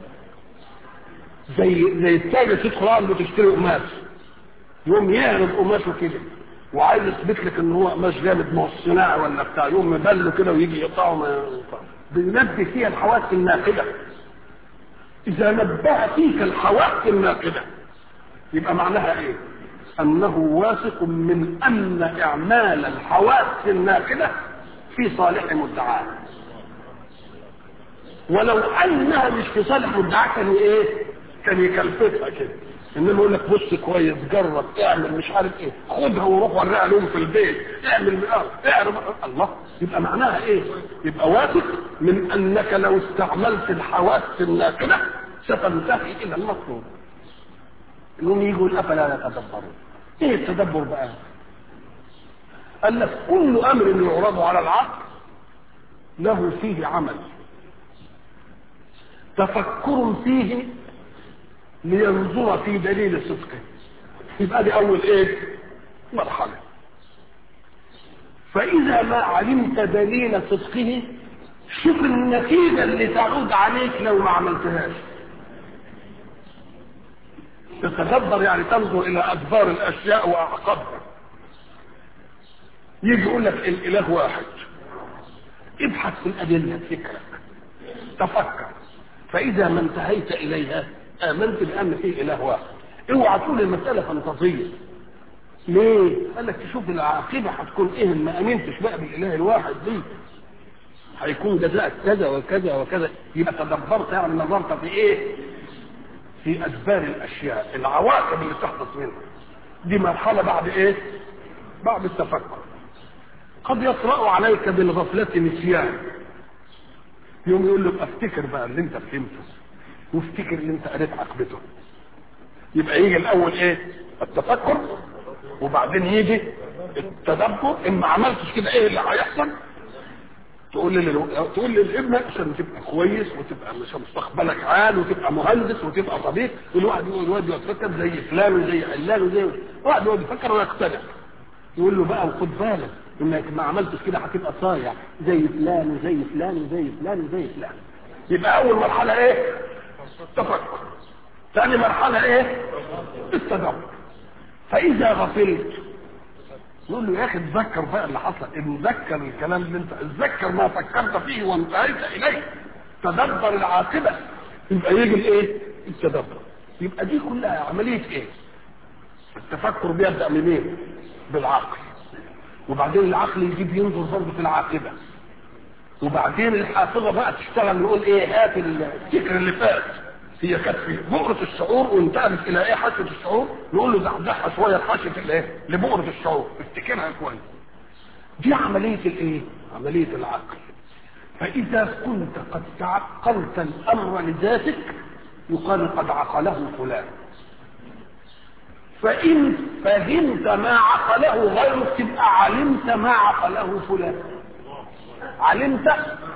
[SPEAKER 1] زي زي التاجر تدخل عنده تشتري قماش يوم يعرض قماشه كده وعايز يثبت لك ان هو قماش جامد ما هو الصناعي ولا بتاع يوم مبله كده ويجي يقطعه ما يقطعه بينبه فيها الحواس الناقده اذا نبه فيك الحواس الناقده يبقى معناها ايه انه واثق من ان اعمال الحواس الناقده في صالح مدعاه ولو انها مش في صالح مدعاه كان ايه كان يكلفتها كده انما يقول لك بص كويس جرب اعمل مش عارف ايه خدها وروح وريها لهم في البيت اعمل اه اعرف الله يبقى معناها ايه يبقى واثق من انك لو استعملت الحواس الناقده ستنتهي الى المطلوب انهم يجوا افلا يتدبرون ايه التدبر بقى قال لك كل امر يعرض على العقل له فيه عمل تفكر فيه لينظر في دليل صدقه يبقى دي اول ايه مرحله فاذا ما علمت دليل صدقه شوف النتيجه اللي تعود عليك لو ما عملتهاش تتدبر يعني تنظر الى ادبار الاشياء واعقابها يجي يقول لك الاله واحد ابحث في الادله فكرك تفكر فاذا ما انتهيت اليها امنت بان في اله واحد اوعى تقول المساله فانتازيه ليه؟ قال لك تشوف العاقبه هتكون ايه ما امنتش بقى بالاله الواحد دي هيكون جزاء كذا وكذا وكذا يبقى تدبرت يعني نظرت في ايه؟ في اسباب الاشياء العواقب اللي تحدث منها دي مرحله بعد ايه؟ بعد التفكر قد يطرأ عليك بالغفلة نسيان يوم يقول له افتكر بقى اللي انت فهمته وافتكر اللي انت قريت عقبته يبقى يجي الاول ايه التفكر وبعدين يجي التدبر ان ما عملتش كده ايه اللي هيحصل تقول لي تقول لابنك عشان تبقى كويس وتبقى مش مستقبلك عال وتبقى مهندس وتبقى طبيب والواحد يقول الواد يفكر زي فلان وزي علان وزي واحد يقعد يفكر ويقتنع يقول له بقى وخد بالك انك ما عملتش كده هتبقى صايع زي فلان وزي فلان وزي فلان وزي فلان يبقى اول مرحله ايه التفكر ثاني مرحله ايه التدبر فاذا غفلت نقول له يا اخي اتذكر بقى اللي حصل اتذكر الكلام اللي انت اتذكر ما فكرت فيه وانتهيت اليه تدبر العاقبه يبقى يجي الايه التدبر يبقى دي كلها عمليه ايه التفكر بيبدا منين بالعقل وبعدين العقل يجيب ينظر برضه في العاقبه وبعدين الحافظه بقى تشتغل نقول ايه هات الفكر اللي فات هي كانت في بؤرة الشعور وانتقلت الى ايه حاسة الشعور نقول له زحزحها شوية لحاسة الايه لبؤرة الشعور افتكرها كويس دي عملية الايه عملية العقل فاذا كنت قد تعقلت الامر لذاتك يقال قد عقله فلان فإن فهمت ما عقله غيرك تبقى علمت ما عقله فلان علمت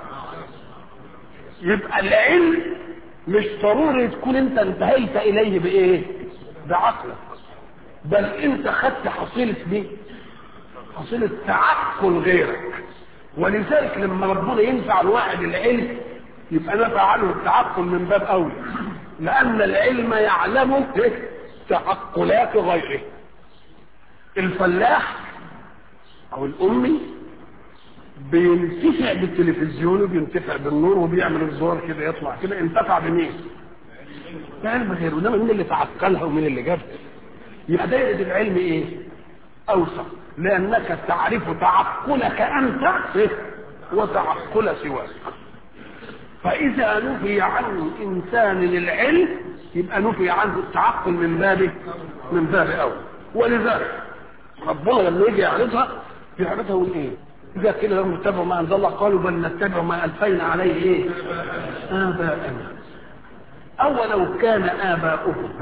[SPEAKER 1] يبقى العلم مش ضروري تكون انت انتهيت اليه بايه بعقلك بل انت خدت حصيلة ايه حصيلة تعقل غيرك ولذلك لما ربنا ينفع الواحد العلم يبقى نفع عنه التعقل من باب اولى لان العلم يعلم إيه؟ تعقلات غيره الفلاح او الامي بينتفع بالتلفزيون وبينتفع بالنور وبيعمل الزوار كده يطلع كده انتفع بمين؟ بعلم غيره انما مين اللي تعقلها ومين اللي جابها؟ يبقى دايره العلم ايه؟ اوسع لانك تعرف تعقلك انت وتعقل سواك فاذا نفي عن انسان العلم يبقى نفي عنه التعقل من باب من باب اول ولذلك ربنا لما يجي يعرضها يعرضها يقول ايه؟ اذا كده لهم اتبعوا ما انزل الله قالوا بل نتبع ما الفينا عليه ايه؟ اباءنا اولو كان اباؤهم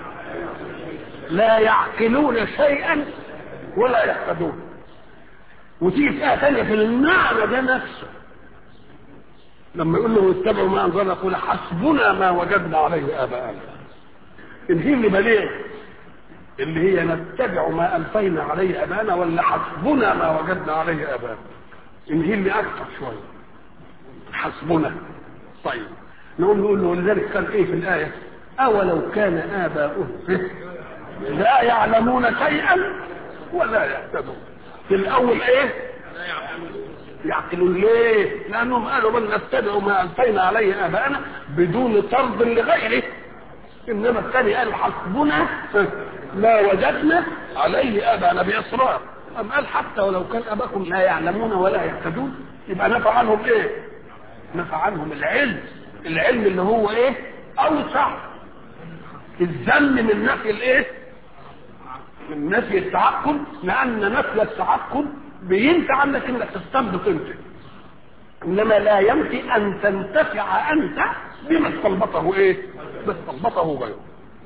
[SPEAKER 1] لا يعقلون شيئا ولا يهتدون وتيجي فئه ثانيه في المعنى ده نفسه لما يقول له اتبعوا ما انزل يقول حسبنا ما وجدنا عليه اباءنا الهي اللي بليغ اللي هي نتبع ما الفينا عليه ابانا ولا حسبنا ما وجدنا عليه ابانا الهي اللي اكثر شويه حسبنا طيب نقول نقول له ولذلك قال ايه في الايه اولو كان اباؤهم لا يعلمون شيئا ولا يهتدون في الاول ايه يعقلون ليه لانهم قالوا بل نتبع ما الفينا عليه اباءنا بدون طرد لغيره انما الثاني قال حسبنا ما وجدنا عليه ابانا باصرار ام قال حتى ولو كان اباكم لا يعلمون ولا يهتدون يبقى نفى عنهم ايه نفى عنهم العلم العلم اللي هو ايه اوسع الذم من نفي الايه من نفي التعقل لان نفي التعقل بينفع عنك انك تستنبط انت انما لا ينفي ان تنتفع انت بما استنبطه ايه بما استنبطه غيره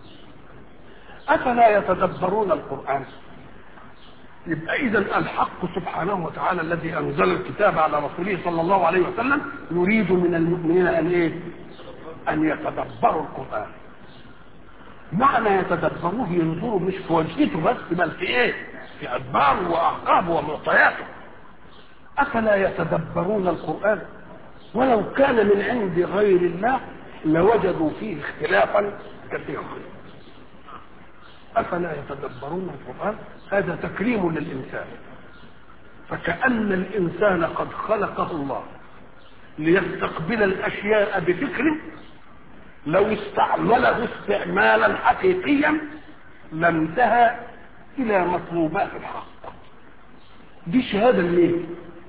[SPEAKER 1] افلا يتدبرون القران يبقى اذا الحق سبحانه وتعالى الذي انزل الكتاب على رسوله صلى الله عليه وسلم يريد من المؤمنين ان ايه ان يتدبروا القران معنى يتدبروه ينظروا مش في وجهته بس بل في ايه في ادباره واعقابه ومعطياته افلا يتدبرون القران ولو كان من عند غير الله لوجدوا فيه اختلافا كثيرا افلا يتدبرون القران هذا تكريم للانسان فكأن الإنسان قد خلقه الله ليستقبل الأشياء بفكر لو استعمله استعمالا حقيقيا لانتهى إلى مطلوبات الحق دي شهادة ليه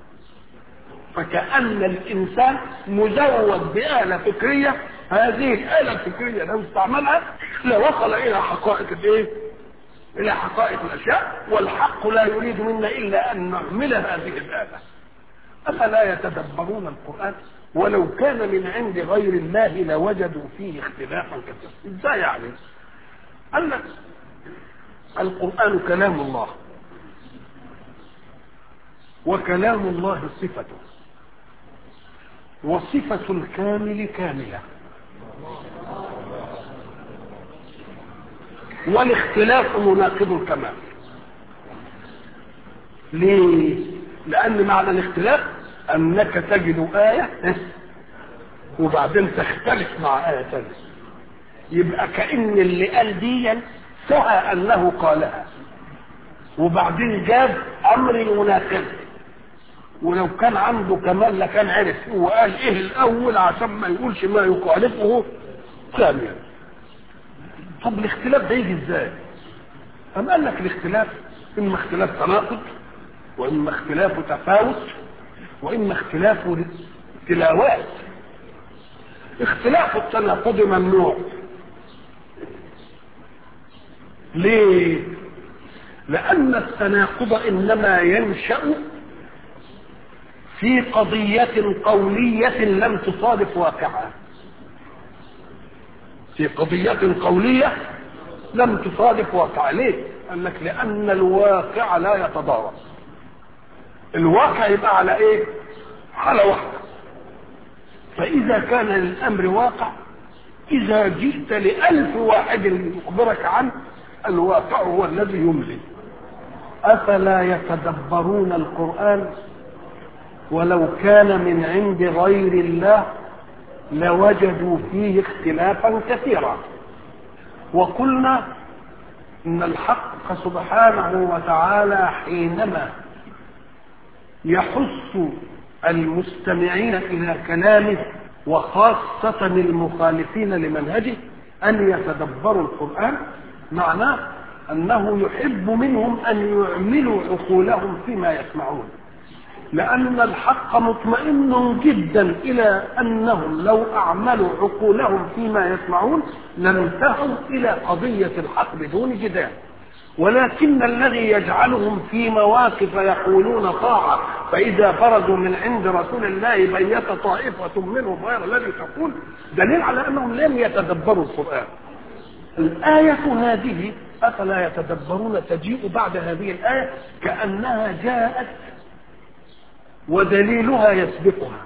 [SPEAKER 1] فكأن الإنسان مزود بآلة فكرية هذه الآلة الفكرية لو استعملها لوصل إلى حقائق الإيه؟ إلى حقائق الأشياء والحق لا يريد منا إلا أن نعمل هذه الآلة أفلا يتدبرون القرآن ولو كان من عند غير الله لوجدوا فيه اختلافا كثيرا ازاي يعني قال لك القرآن كلام الله وكلام الله صفته وصفة الكامل كاملة والاختلاف مناقض الكمال ليه لان معنى الاختلاف انك تجد ايه وبعدين تختلف مع ايه ثانيه يبقى كان اللي قال ديا سعى انه قالها وبعدين جاب امر يناقض ولو كان عنده كمال لكان عرف هو قال ايه الاول عشان ما يقولش ما يخالفه ثانيا طب الاختلاف ده يجي ازاي أم قال لك الاختلاف إما اختلاف تناقض وإما اختلاف تفاوت وإما اختلاف تلاوات اختلاف التناقض ممنوع ليه لأن التناقض إنما ينشأ في قضية قولية لم تصادف واقعها في قضية قولية لم تصادف واقع ليه؟ قال لك لأن الواقع لا يتضارب الواقع يبقى على ايه؟ حالة واحدة فإذا كان الأمر واقع إذا جئت لألف واحد يخبرك عنه الواقع هو الذي يملي أفلا يتدبرون القرآن ولو كان من عند غير الله لوجدوا فيه اختلافا كثيرا وقلنا ان الحق سبحانه وتعالى حينما يحث المستمعين الى كلامه وخاصة المخالفين لمنهجه ان يتدبروا القرآن معناه أنه يحب منهم أن يعملوا عقولهم فيما يسمعون لأن الحق مطمئن جدا إلى أنهم لو أعملوا عقولهم فيما يسمعون لانتهوا إلى قضية الحق بدون جدال ولكن الذي يجعلهم في مواقف يقولون طاعة فإذا خرجوا من عند رسول الله بيت طائفة منهم غير الذي تقول دليل على أنهم لم يتدبروا القرآن الآية هذه أفلا يتدبرون تجيء بعد هذه الآية كأنها جاءت ودليلها يسبقها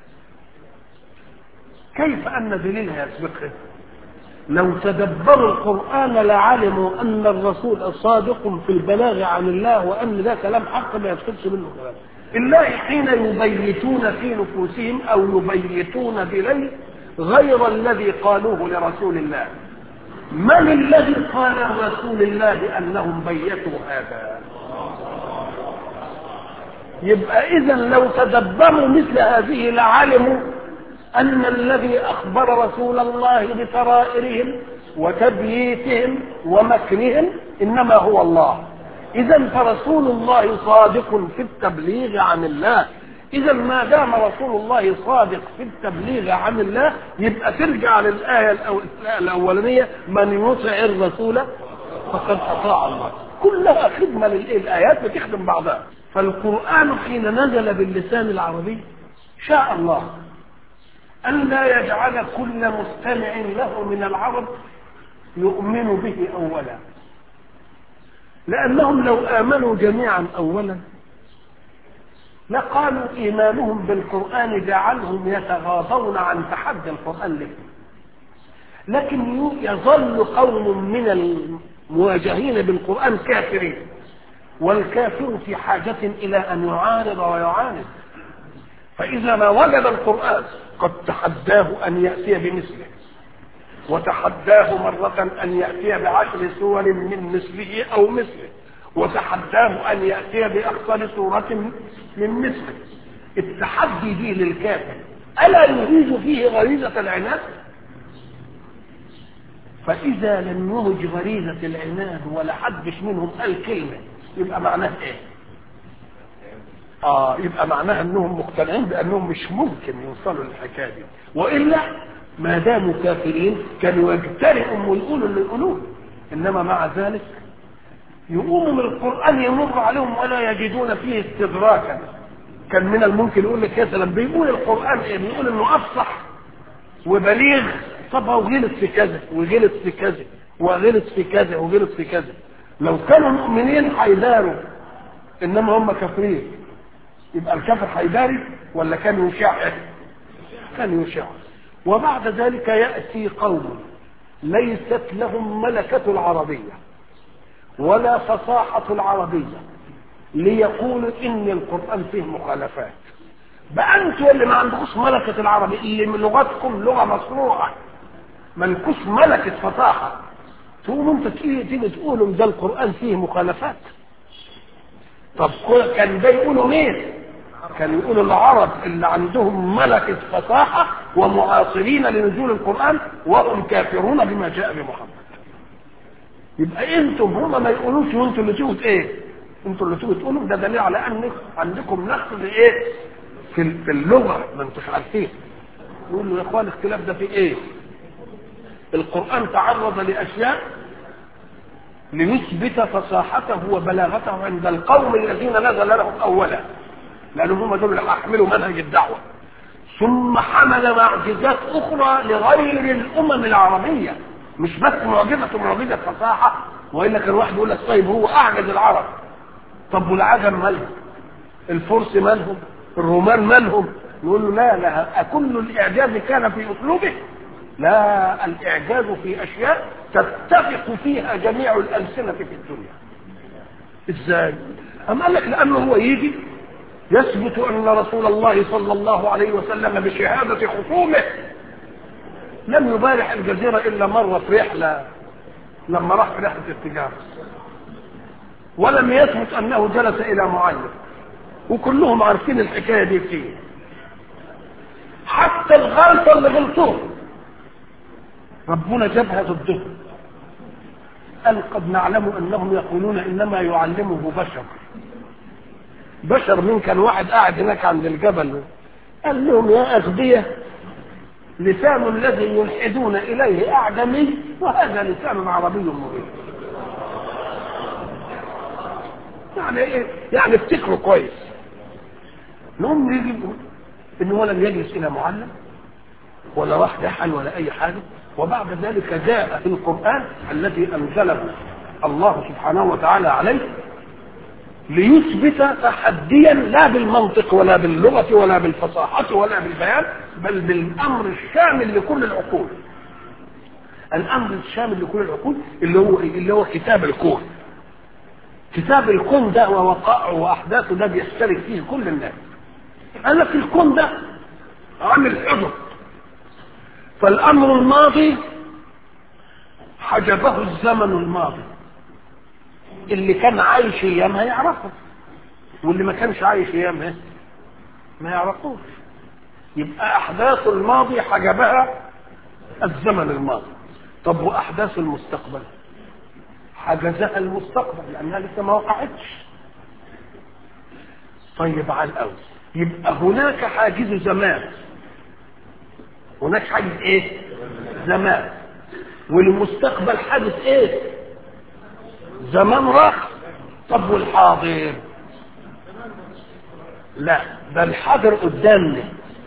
[SPEAKER 1] كيف أن دليلها يسبقها لو تدبروا القرآن لعلموا أن الرسول صادق في البلاغ عن الله وأن ده كلام حق ما يدخلش منه كلام الله حين يبيتون في نفوسهم أو يبيتون بليل غير الذي قالوه لرسول الله من الذي قال لرسول الله أنهم بيتوا هذا يبقى إذا لو تدبروا مثل هذه لعلموا أن الذي أخبر رسول الله بسرائرهم وتبييتهم ومكرهم إنما هو الله إذا فرسول الله صادق في التبليغ عن الله إذا ما دام رسول الله صادق في التبليغ عن الله يبقى ترجع للآية الأولانية من يطع الرسول فقد أطاع الله كلها خدمة للآيات بتخدم بعضها فالقرآن حين نزل باللسان العربي شاء الله أن لا يجعل كل مستمع له من العرب يؤمن به أولا لأنهم لو آمنوا جميعا أولا لقالوا إيمانهم بالقرآن جعلهم يتغاضون عن تحدي القرآن له لكن يظل قوم من المواجهين بالقرآن كافرين والكافر في حاجة إلى أن يعارض ويعاند فإذا ما وجد القرآن قد تحداه أن يأتي بمثله وتحداه مرة أن يأتي بعشر سور من مثله أو مثله وتحداه أن يأتي بأكثر سورة من مثله التحدي دي للكافر ألا يهيج فيه غريزة العناد فإذا لم يهج غريزة العناد ولا حدش منهم قال كلمة يبقى معناه إيه؟ اه يبقى معناها انهم مقتنعين بانهم مش ممكن يوصلوا للحكايه دي والا ما داموا كافرين كانوا يجترئوا ويقولوا اللي يقولوه انما مع ذلك يقوموا من القران يمر عليهم ولا يجدون فيه استدراكا كان من الممكن يقول لك مثلا بيقول القران ايه بيقول انه افصح وبليغ طب هو غلط في كذا وغلط في كذا وغلط في كذا وغلط في كذا لو كانوا مؤمنين هيداروا انما هم كافرين يبقى الكافر هيداري ولا كان يشع كان يشع وبعد ذلك يأتي قوم ليست لهم ملكة العربية ولا فصاحة العربية ليقولوا إن القرآن فيه مخالفات بقى انتوا اللي ما عندكوش ملكة العربية اللي من لغتكم لغة مصنوعة مالكوش ملكة فصاحة تقوموا انت تيجي تيجي تقولوا ده القرآن فيه مخالفات طب كان ده يقولوا مين؟ كان يقولوا العرب اللي عندهم ملكة فصاحة ومعاصرين لنزول القرآن وهم كافرون بما جاء بمحمد. يبقى انتم هم ما يقولوش وانتم اللي تيجوا ايه؟ انتم اللي تيجوا تقولوا ده دليل على ان عندكم نقص ايه؟ في في اللغة ما انتوش عارفين. يقول له يا اخوان الاختلاف ده في ايه؟ القرآن تعرض لأشياء ليثبت فصاحته وبلاغته عند القوم الذين نزل لهم اولا لان هم دول اللي هيحملوا منهج الدعوه ثم حمل معجزات اخرى لغير الامم العربيه مش بس معجزه معجزه فصاحه والا كان واحد يقول لك طيب هو اعجز العرب طب والعجم مالهم الفرس مالهم الرومان مالهم يقول له لا لا أكل الإعجاز كان في أسلوبه لا الإعجاز في أشياء تتفق فيها جميع الألسنة في الدنيا إزاي؟ أم قال لك لأنه هو يجي يثبت أن رسول الله صلى الله عليه وسلم بشهادة خصومه لم يبارح الجزيرة إلا مرة في رحلة لما راح في رحلة التجارة ولم يثبت أنه جلس إلى معلم وكلهم عارفين الحكاية دي فيه حتى الغلطة اللي غلطوها ربنا جابها ضدهم قال قد نعلم انهم يقولون انما يعلمه بشر بشر من كان واحد قاعد هناك عند الجبل قال لهم يا اغبياء لسان الذي يلحدون اليه اعجمي وهذا لسان عربي مبين يعني ايه يعني افتكروا كويس نقوم نيجي ان هو لم يجلس الى معلم ولا راح دحل ولا اي حاجه وبعد ذلك جاء في القران الذي انزله الله سبحانه وتعالى عليه ليثبت تحديا لا بالمنطق ولا باللغه ولا بالفصاحه ولا بالبيان بل بالامر الشامل لكل العقول الامر الشامل لكل العقول اللي هو اللي هو كتاب الكون كتاب الكون ده ووقائعه واحداثه ده بيشترك فيه كل الناس انا في الكون ده عامل حجر فالامر الماضي حجبه الزمن الماضي اللي كان عايش ايامها يعرفه واللي ما كانش عايش ايامها ما يعرفوش يبقى احداث الماضي حجبها الزمن الماضي طب واحداث المستقبل حجزها المستقبل لانها لسه ما وقعتش طيب على الاول يبقى هناك حاجز زمان هناك حاجز ايه زمان والمستقبل حاجز ايه زمان راح طب والحاضر لا ده الحاضر قدامنا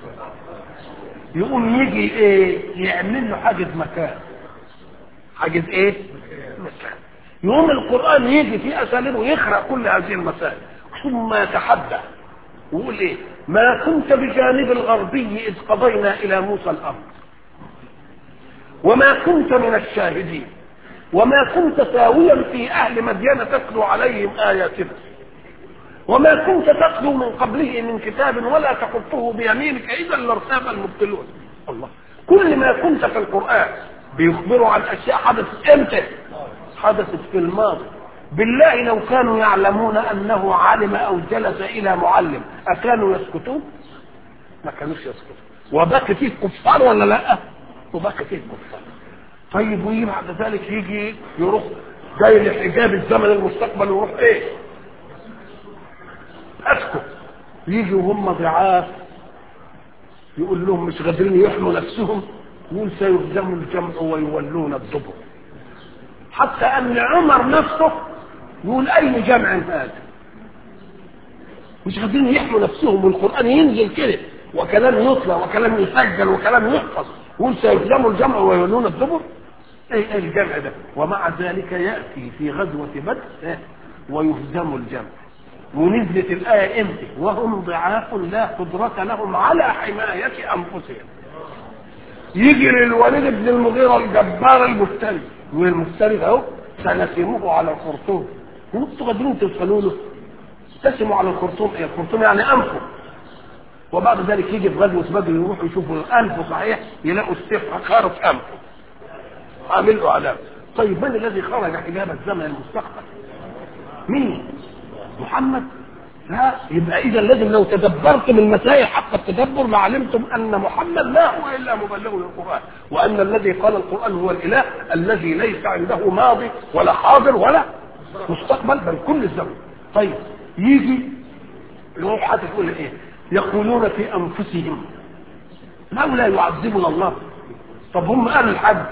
[SPEAKER 1] يقوم يجي ايه يعمل له حاجز مكان حاجز ايه مكان يقوم القرآن يجي في أساليبه يخرق كل هذه المسائل ثم يتحدى ويقول ايه ما كنت بجانب الغربي إذ قضينا إلى موسى الأمر وما كنت من الشاهدين وما كنت ساويا في أهل مدين تتلو عليهم آياتنا وما كنت تتلو من قبله من كتاب ولا تخطه بيمينك إذا لارتاب المبتلون الله كل ما كنت في القرآن بيخبروا عن أشياء حدثت إمتى حدثت في الماضي بالله لو كانوا يعلمون انه علم او جلس الى معلم اكانوا يسكتون ما كانوش يسكتون وبكى فيه كفار ولا لا وبكى فيه كفار طيب ويجي بعد ذلك يجي يروح جاي لحجاب الزمن المستقبل ويروح ايه اسكت يجي وهم ضعاف يقول لهم مش قادرين يحموا نفسهم يقول سيهزموا الجمع ويولون الدبر حتى ان عمر نفسه يقول اي جمع هذا مش قادرين يحموا نفسهم والقران ينزل كده وكلام يتلى وكلام يسجل وكلام يحفظ يقول سيهزموا الجمع ويولون الدبر ايه ايه الجمع ده ومع ذلك ياتي في غزوه بدر إيه؟ ويهزم الجمع ونزلت الايه امتى وهم ضعاف لا قدره لهم على حمايه انفسهم يجي للوليد بن المغيرة الجبار المفتري والمفتري اهو سنسمه على الخرطوم وانتوا قادرين توصلوا له تسموا على الخرطوم ايه الخرطوم يعني انفه وبعد ذلك يجي في غزوة بدر يروحوا يشوفوا انفه صحيح يلاقوا السيف خارج انفه عامل له علامة طيب من الذي خرج حجاب الزمن المستقبل؟ مين؟ محمد؟ لا يبقى اذا لازم لو تدبرتم المسائل حق التدبر لعلمتم ان محمد لا هو الا مبلغ للقران وان الذي قال القران هو الاله الذي ليس عنده ماضي ولا حاضر ولا مستقبل بل كل الزمن طيب يجي يروح هتقول ايه يقولون في انفسهم لولا يعذبنا الله طب هم قالوا الحد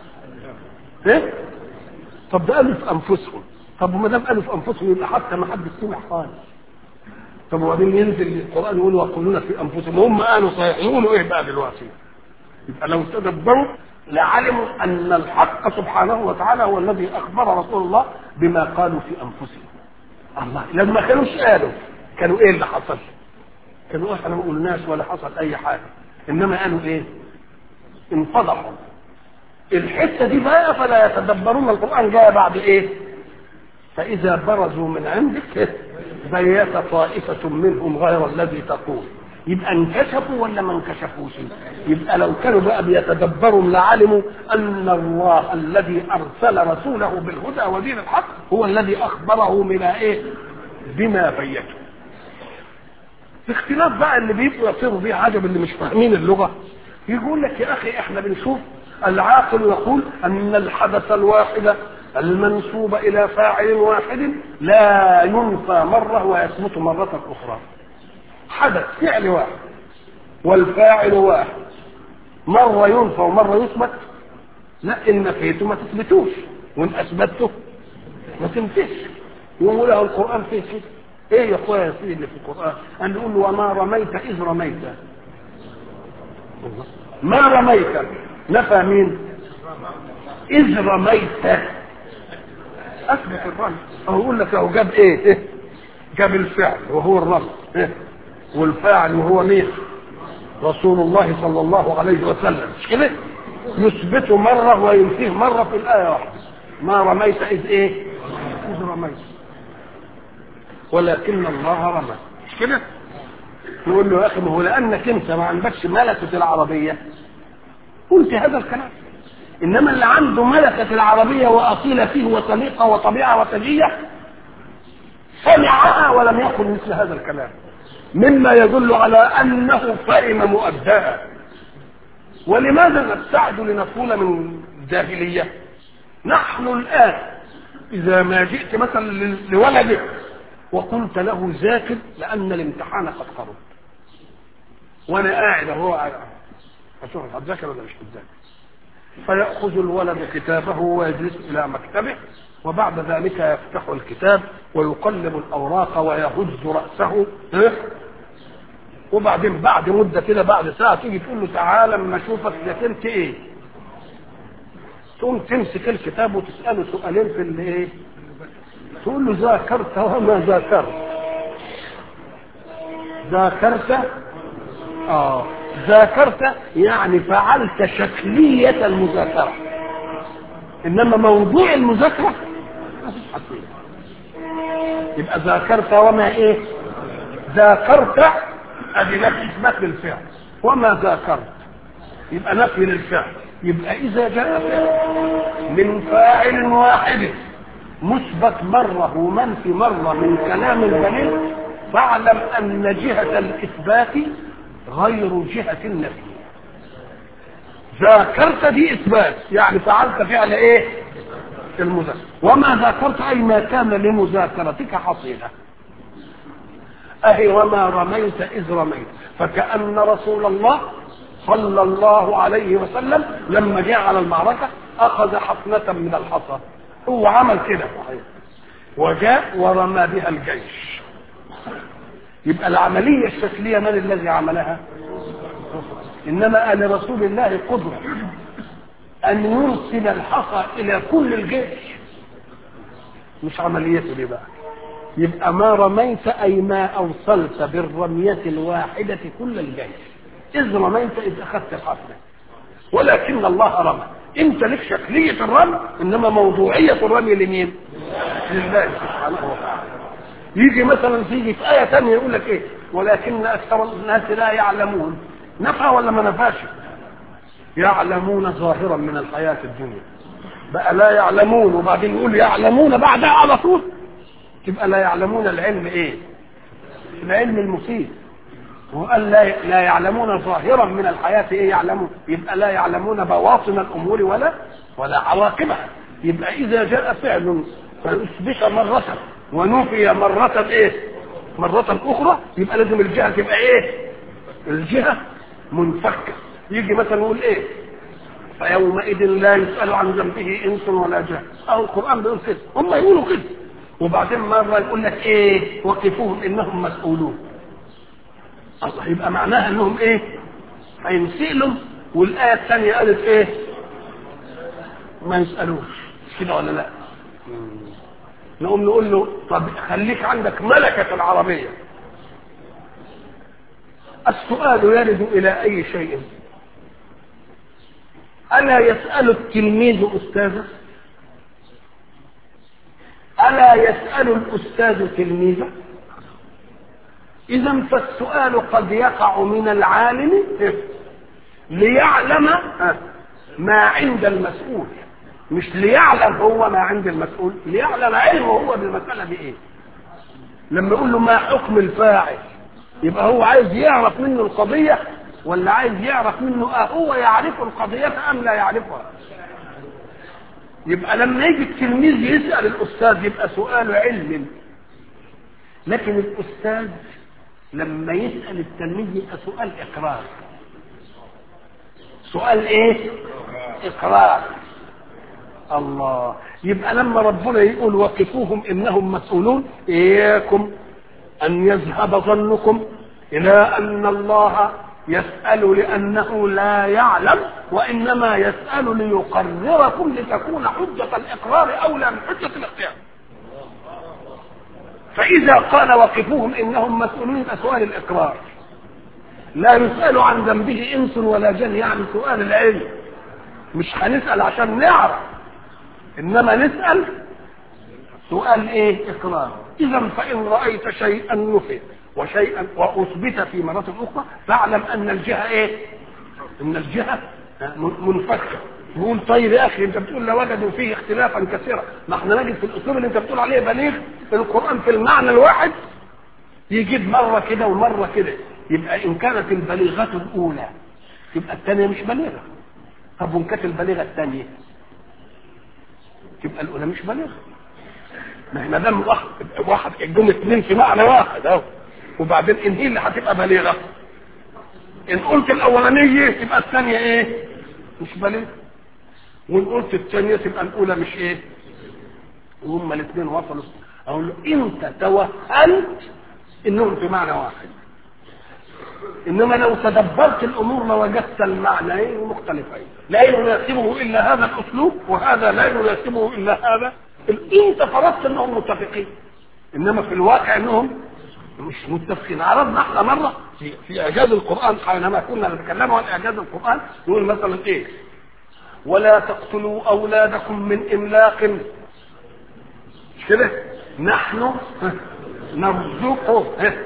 [SPEAKER 1] ايه طب ده قالوا في انفسهم طب وما دام قالوا في انفسهم يبقى حتى ما حد سمع خالص طب وبعدين ينزل القران يقول ويقولون في انفسهم هم قالوا صحيح يقولوا ايه بقى دلوقتي يبقى لو تدبروا لعلموا ان الحق سبحانه وتعالى هو الذي اخبر رسول الله بما قالوا في انفسهم الله لما كانوش قالوا كانوا ايه اللي حصل كانوا احنا ما قلناش ولا حصل اي حاجه انما قالوا ايه انفضحوا الحته دي بقى فلا يتدبرون القران جاء بعد ايه فاذا برزوا من عندك بيات طائفة منهم غير الذي تقول يبقى انكشفوا ولا ما انكشفوش يبقى لو كانوا بقى بيتدبروا لعلموا ان الله الذي ارسل رسوله بالهدى ودين الحق هو الذي اخبره من ايه بما بيته في اختلاف بقى اللي بيبقوا يصيروا بيه عجب اللي مش فاهمين اللغه يقول لك يا اخي احنا بنشوف العاقل يقول ان الحدث الواحد المنسوب إلى فاعل واحد لا ينفى مرة ويثبت مرة أخرى حدث فعل واحد والفاعل واحد مرة ينفى ومرة يثبت لا إن نفيته ما تثبتوش وإن أثبته ما تنفيش يقول له القرآن فيه كده إيه يا أخويا يا سيدي اللي في القرآن أن نقول وما رميت إذ رميت ما رميت نفى مين إذ رميت أثبت الرمي أو يقول لك أهو جاب إيه جاب الفعل وهو الرمي والفاعل وهو مين رسول الله صلى الله عليه وسلم مش كده يثبت مرة وينفيه مرة في الآية واحدة ما رميت إذ إيه إذ رميت ولكن الله رمى مش كده يقول له يا أخي ما هو لأنك أنت ما عندكش ملكة العربية قلت هذا الكلام إنما اللي عنده ملكة العربية وأصيل فيه وسليقة وطبيعة وسجية سمعها ولم يقل مثل هذا الكلام مما يدل على أنه فهم مؤداها ولماذا نبتعد لنكون من الجاهلية نحن الآن إذا ما جئت مثلا لولدك وقلت له ذاكر لأن الامتحان قد قرب وأنا قاعد أهو قاعد أشوف هتذاكر ولا مش هتذاكر فيأخذ الولد كتابه ويجلس إلى مكتبه وبعد ذلك يفتح الكتاب ويقلب الأوراق ويهز رأسه وبعدين بعد مدة كده بعد ساعة تيجي تقول له تعالى اما اشوفك ذاكرت ايه تقوم تمسك الكتاب وتسأله سؤالين في اللي ايه تقول له ذاكرت وما ذاكرت ذاكرت اه ذاكرت يعني فعلت شكلية المذاكرة انما موضوع المذاكرة ما فيش حد يبقى ذاكرت وما ايه ذاكرت ادي نفي اثبات للفعل وما ذاكرت يبقى نفي للفعل يبقى اذا جاء فعل من فاعل واحد مثبت مرة ومنفي مرة من كلام الدليل فاعلم ان جهة الاثبات غير جهة النفي ذاكرت دي اثبات يعني فعلت فعل ايه المذاكرة وما ذاكرت اي ما كان لمذاكرتك حصيلة اهي وما رميت اذ رميت فكأن رسول الله صلى الله عليه وسلم لما جاء على المعركة اخذ حفنة من الحصى هو عمل كده صحيح وجاء ورمى بها الجيش يبقى العملية الشكلية من الذي عملها انما لرسول الله قدرة ان يرسل الحصى الى كل الجيش مش عمليته دي بقى يبقى ما رميت اي ما اوصلت بالرمية الواحدة كل الجيش اذ رميت اذ اخذت الحفلة ولكن الله رمى انت لك شكلية الرمي انما موضوعية الرمي لمين لله سبحانه وتعالى يجي مثلا تيجي في آية ثانية يقول لك ايه ولكن اكثر الناس لا يعلمون نفى ولا ما نفاش يعلمون ظاهرا من الحياة الدنيا بقى لا يعلمون وبعدين يقول يعلمون بعدها على طول تبقى لا يعلمون العلم ايه العلم المفيد وقال لا لا يعلمون ظاهرا من الحياة ايه يعلمون يبقى لا يعلمون بواطن الامور ولا ولا عواقبها يبقى اذا جاء فعل فاثبت مرة ونفي مرة ايه مرة اخرى يبقى لازم الجهة تبقى ايه الجهة منفكة يجي مثلا يقول ايه فيومئذ لا يسأل عن ذنبه انس ولا جهل او القرآن بيقول كده هم يقولوا كده وبعدين مرة يقول لك ايه وقفوهم انهم مسؤولون الله يبقى معناها انهم ايه هينسئلوا والآية الثانية قالت ايه ما يسألوش كده ولا لا نقوم نقول له طب خليك عندك ملكة العربية السؤال يرد إلى أي شيء ألا يسأل التلميذ أستاذه ألا يسأل الأستاذ تلميذه إذا فالسؤال قد يقع من العالم ليعلم ما عند المسؤول مش ليعلم هو ما عند المسؤول ليعلم علمه هو بالمسألة دي ايه لما يقول له ما حكم الفاعل يبقى هو عايز يعرف منه القضية ولا عايز يعرف منه اه هو يعرف القضية أم لا يعرفها يبقى لما يجي التلميذ يسال الاستاذ يبقى سؤال علم لكن الاستاذ لما يسال التلميذ يبقى سؤال اقرار سؤال ايه اقرار الله يبقى لما ربنا يقول وقفوهم انهم مسؤولون اياكم ان يذهب ظنكم الى ان الله يسأل لأنه لا يعلم وإنما يسأل ليقرركم لتكون حجة الإقرار أولى من حجة الاختيار فإذا قال وقفوهم إنهم مسؤولون يبقى سؤال الإقرار لا يسأل عن ذنبه إنس ولا جن يعني سؤال العلم مش هنسأل عشان نعرف إنما نسأل سؤال إيه إقرار إذا فإن رأيت شيئا نفي وشيئا واثبت في مرات اخرى فاعلم ان الجهه ايه؟ ان الجهه منفكه يقول طيب يا اخي انت بتقول لوجدوا فيه اختلافا كثيرا ما احنا نجد في الاسلوب اللي انت بتقول عليه بليغ في القران في المعنى الواحد يجيب مره كده ومره كده يبقى ان كانت البليغه الاولى تبقى الثانيه مش بليغه طب وان كانت البليغه الثانيه تبقى الاولى مش بليغه ما احنا دام واحد واحد جم اثنين في معنى واحد اهو وبعدين ان هي اللي هتبقى بليغه ان قلت الاولانيه تبقى الثانيه ايه مش بليغه وان قلت الثانيه تبقى الاولى مش ايه وهما الاثنين وصلوا اقول له انت توهمت انهم في معنى واحد انما لو تدبرت الامور لوجدت المعنيين مختلفين لا يناسبه الا هذا الاسلوب وهذا لا يناسبه الا هذا انت فرضت انهم متفقين انما في الواقع انهم مش متفقين عرضنا احنا مره في في اعجاز القران حينما كنا نتكلم عن اعجاز القران نقول مثلا ايه ولا تقتلوا اولادكم من املاق مش كده نحن نرزقه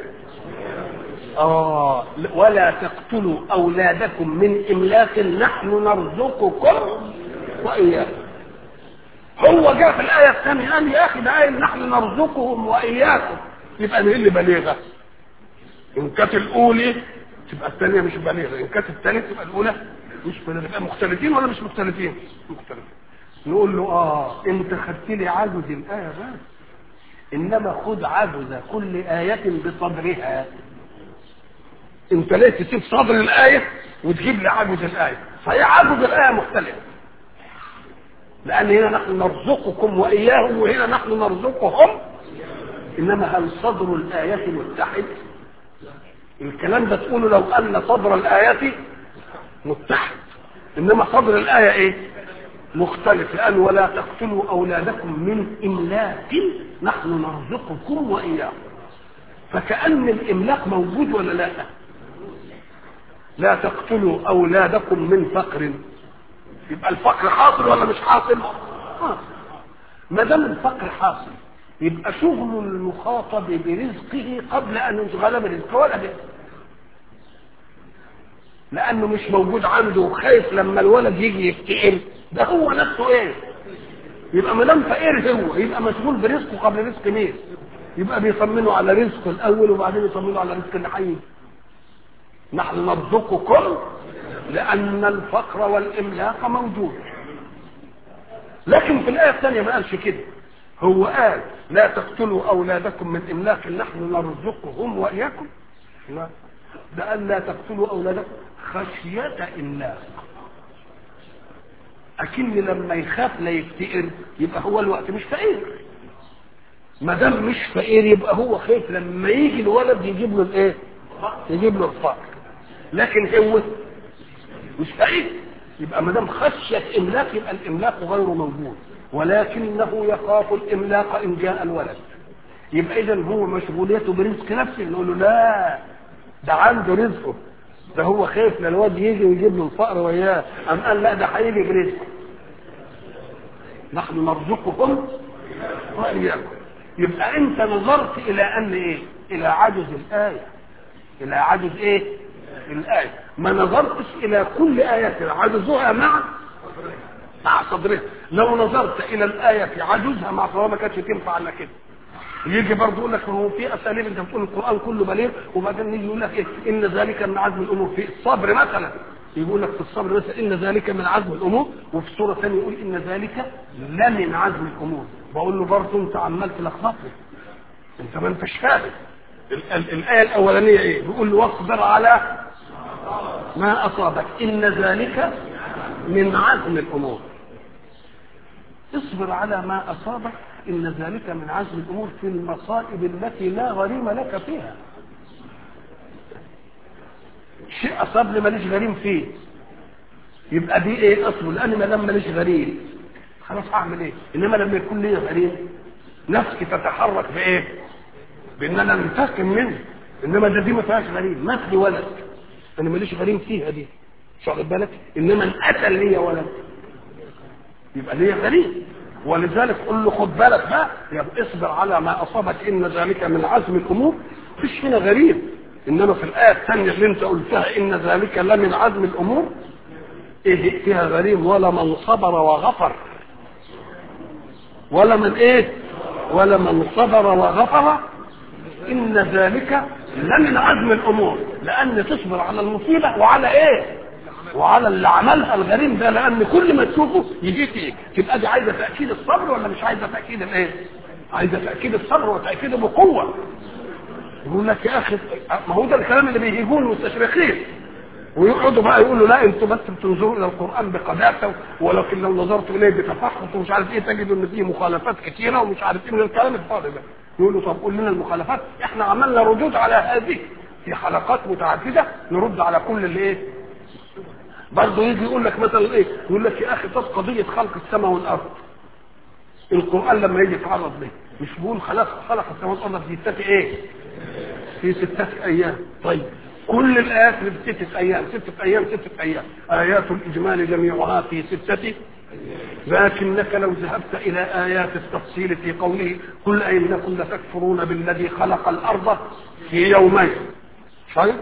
[SPEAKER 1] اه ولا تقتلوا اولادكم من املاق نحن نرزقكم واياكم هو جاء في الايه الثانيه قال يا اخي ده قايل نحن نرزقهم واياكم يبقى ايه اللي بليغه ان كانت الاولى تبقى الثانيه مش بليغه ان كانت الثانيه تبقى الاولى مش بليغه يبقى مختلفين ولا مش مختلفين مختلفين نقول له اه انت خدت لي عجز الايه بس انما خد عجز كل ايه بصدرها انت ليه تسيب صدر الايه وتجيب لي عجز الايه فهي عجز الايه مختلف لان هنا نحن نرزقكم واياهم وهنا نحن نرزقهم انما هل صدر الايه متحد الكلام ده تقوله لو ان صدر الايه متحد انما صدر الايه ايه مختلف لان ولا تقتلوا اولادكم من املاق نحن نرزقكم واياهم فكان الاملاق موجود ولا لا لا تقتلوا اولادكم من فقر يبقى الفقر حاصل ولا مش حاصل حاصل ما دام الفقر حاصل يبقى شغل المخاطب برزقه قبل ان يشغل برزقه ولا به لانه مش موجود عنده وخايف لما الولد يجي يفتقر ده هو نفسه ايه يبقى ما دام فقير هو يبقى مشغول برزقه قبل رزق مين يبقى بيطمنوا على رزقه الاول وبعدين يطمنوا على رزق اللي حي نحن نرزقكم لان الفقر والاملاق موجود لكن في الايه الثانيه ما قالش كده هو قال لا تقتلوا اولادكم من املاق نحن نرزقهم واياكم لا ده قال لا تقتلوا اولادكم خشيه املاق اكن لما يخاف لا يفتقر يبقى هو الوقت مش فقير ما دام مش فقير يبقى هو خايف لما يجي الولد يجيب له الايه يجيب له الفقر لكن هو مش فقير يبقى ما دام خشيه املاق يبقى الاملاق غير موجود ولكنه يخاف الاملاق ان جاء الولد يبقى اذا هو مشغوليته برزق نفسه نقول له لا ده عنده رزقه ده هو خايف لا الواد يجي ويجيب له الفقر وياه ام قال لا ده هيجي برزقه نحن نرزقكم واياكم يبقى انت نظرت الى ان ايه الى عجز الايه الى عجز ايه الايه ما نظرتش الى كل ايه عجزها مع مع صدرها لو نظرت الى الايه في عجزها مع صدرها ما كانتش تنفع الا كده يجي برضه يقول لك هو في اساليب انت بتقول القران كله بليغ وبعدين يجي يقول لك ايه ان ذلك من عزم الامور في الصبر مثلا يقول لك في الصبر مثلا ان ذلك من عزم الامور وفي سوره ثانيه يقول ان ذلك لمن عزم الامور بقول له برضه انت عمال تلخبطني انت ما انتش فاهم ال- ال- الايه الاولانيه ايه بيقول له واصبر على ما اصابك ان ذلك من عزم الامور اصبر على ما اصابك ان ذلك من عزم الامور في المصائب التي لا غريم لك فيها شيء اصابني ماليش غريم فيه يبقى دي ايه اصله لان ما دام ماليش غريم خلاص هعمل ايه انما لما يكون لي غريم نفسي تتحرك بايه بان انا انتقم منه انما ده دي ما فيهاش غريم مات لي ولد انا ماليش غريم فيها دي مش واخد بالك انما ان قتل لي ولد يبقى ليه غريب ولذلك قل له خد بالك بقى يبقى اصبر على ما اصابك ان ذلك من عزم الامور مفيش هنا غريب انما في الايه الثانيه اللي انت قلتها ان ذلك لمن عزم الامور ايه فيها غريب ولا من صبر وغفر ولا من ايه ولا من صبر وغفر ان ذلك لمن عزم الامور لان تصبر على المصيبه وعلى ايه وعلى اللي عملها الغريم ده لان كل ما تشوفه يجيك ايه تبقى دي عايزه تاكيد الصبر ولا مش عايزه تاكيد الايه عايزه تاكيد الصبر وتاكيده بقوه يقول لك يا اخي ما هو ده الكلام اللي بيجيبوه المستشرقين ويقعدوا بقى يقولوا لا انتوا بس بتنظروا الى القران بقداسه ولكن لو نظرت اليه بتفحص ومش عارف ايه تجدوا ان فيه مخالفات كثيره ومش عارف ايه من الكلام الفاضي ده يقولوا طب قول لنا المخالفات احنا عملنا ردود على هذه في حلقات متعدده نرد على كل اللي ايه برضه يجي يقول لك مثلا ايه يقول لك يا اخي طب قضيه خلق السماء والارض القران لما يجي يتعرض له مش بيقول خلق خلق السماوات والارض في سته ايه في ستة ايام طيب كل الايات في ستة ايام ستة ايام ستة ايام ايات الاجمال جميعها في ستة لكنك لو ذهبت الى ايات التفصيل في قوله قل انكم لتكفرون بالذي خلق الارض في يومين صحيح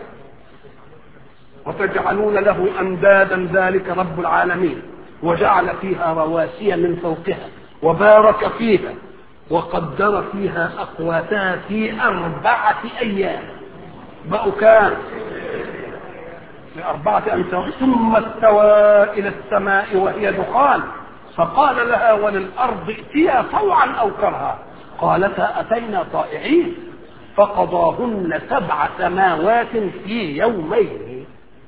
[SPEAKER 1] وتجعلون له اندادا ذلك رب العالمين وجعل فيها رواسي من فوقها وبارك فيها وقدر فيها اقواتها في اربعه ايام بقوا كام في أربعة أمثال ثم استوى إلى السماء وهي دخان فقال لها وللأرض ائتيا طوعا أو كرها قالتا أتينا طائعين فقضاهن سبع سماوات في يومين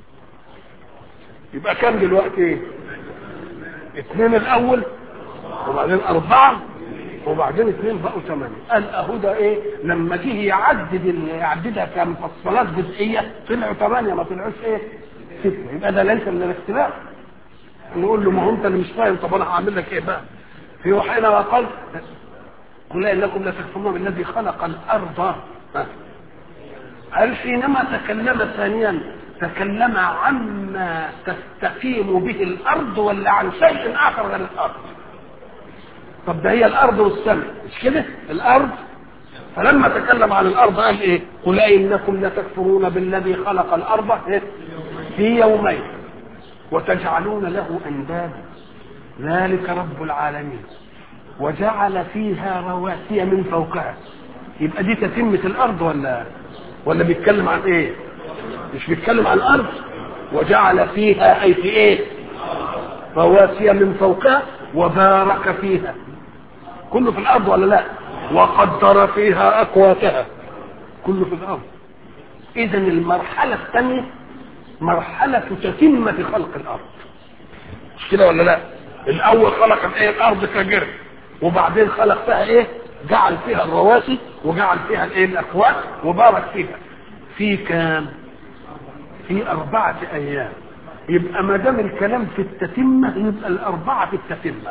[SPEAKER 1] يبقى كم دلوقتي اثنين الاول وبعدين اربعه وبعدين اثنين بقوا ثمانيه قال اهو ده ايه لما جه يعدد ال- يعددها كمفصلات جزئيه طلعوا ثمانيه ما طلعوش ايه سته يبقى ده ليس من الاختلاف نقول له ما هو انت اللي مش فاهم طب انا هعمل لك ايه بقى في وحينا قال قل انكم لتكفرون بالذي خلق الارض ها. قال حينما تكلم ثانيا تكلم عما تستقيم به الارض ولا عن شيء اخر غير الارض طب ده هي الارض والسماء مش كده الارض فلما تكلم عن الارض قال ايه قل انكم لتكفرون بالذي خلق الارض إيه؟ في يومين وتجعلون له اندادا ذلك رب العالمين وجعل فيها رواسي من فوقها يبقى دي تتمة الارض ولا ولا بيتكلم عن ايه مش بيتكلم عن الارض وجعل فيها اي في ايه رواسي من فوقها وبارك فيها كله في الارض ولا لا وقدر فيها اقواتها كله في الارض اذا المرحله الثانيه مرحله تتمه خلق الارض مش كده ولا لا الاول خلق الايه الارض كجرم وبعدين خلق فيها ايه جعل فيها الرواسي وجعل فيها الايه الاكوات وبارك فيها في كام في أربعة أيام يبقى ما دام الكلام في التتمة يبقى الأربعة في التتمة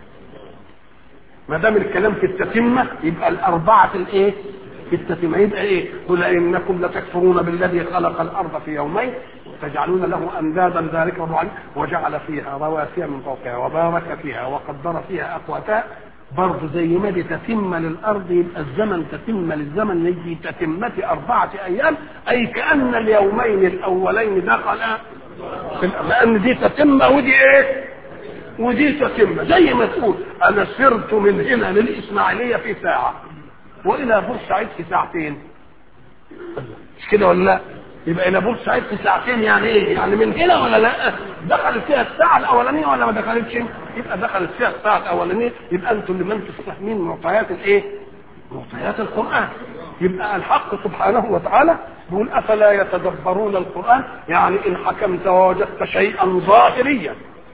[SPEAKER 1] ما دام الكلام في التتمة يبقى الأربعة في الإيه؟ في التتمة يبقى إيه؟ قل إنكم لتكفرون بالذي خلق الأرض في يومين تجعلون له أندادا ذلك رب العالمين وجعل فيها رواسي من فوقها وبارك فيها وقدر فيها أقواتها برضه زي ما دي تتمة للأرض يبقى الزمن تتمة للزمن يجي تتمة أربعة أيام أي كأن اليومين الأولين دخلا في ال- لأن دي تتمة ودي إيه؟ ودي تتمة زي ما تقول أنا سرت من هنا للإسماعيلية في ساعة وإلى بورسعيد في ساعتين مش كده ولا لا؟ يبقى الى بورسعيد في ساعتين يعني ايه؟ يعني من هنا ولا لا؟ دخلت فيها الساعه الاولانيه ولا ما دخلتش؟ يبقى دخلت فيها الساعه الاولانيه يبقى انتم اللي ما انتم فاهمين معطيات الايه؟ معطيات القران يبقى الحق سبحانه وتعالى يقول افلا يتدبرون القران يعني ان حكمت ووجدت شيئا ظاهريا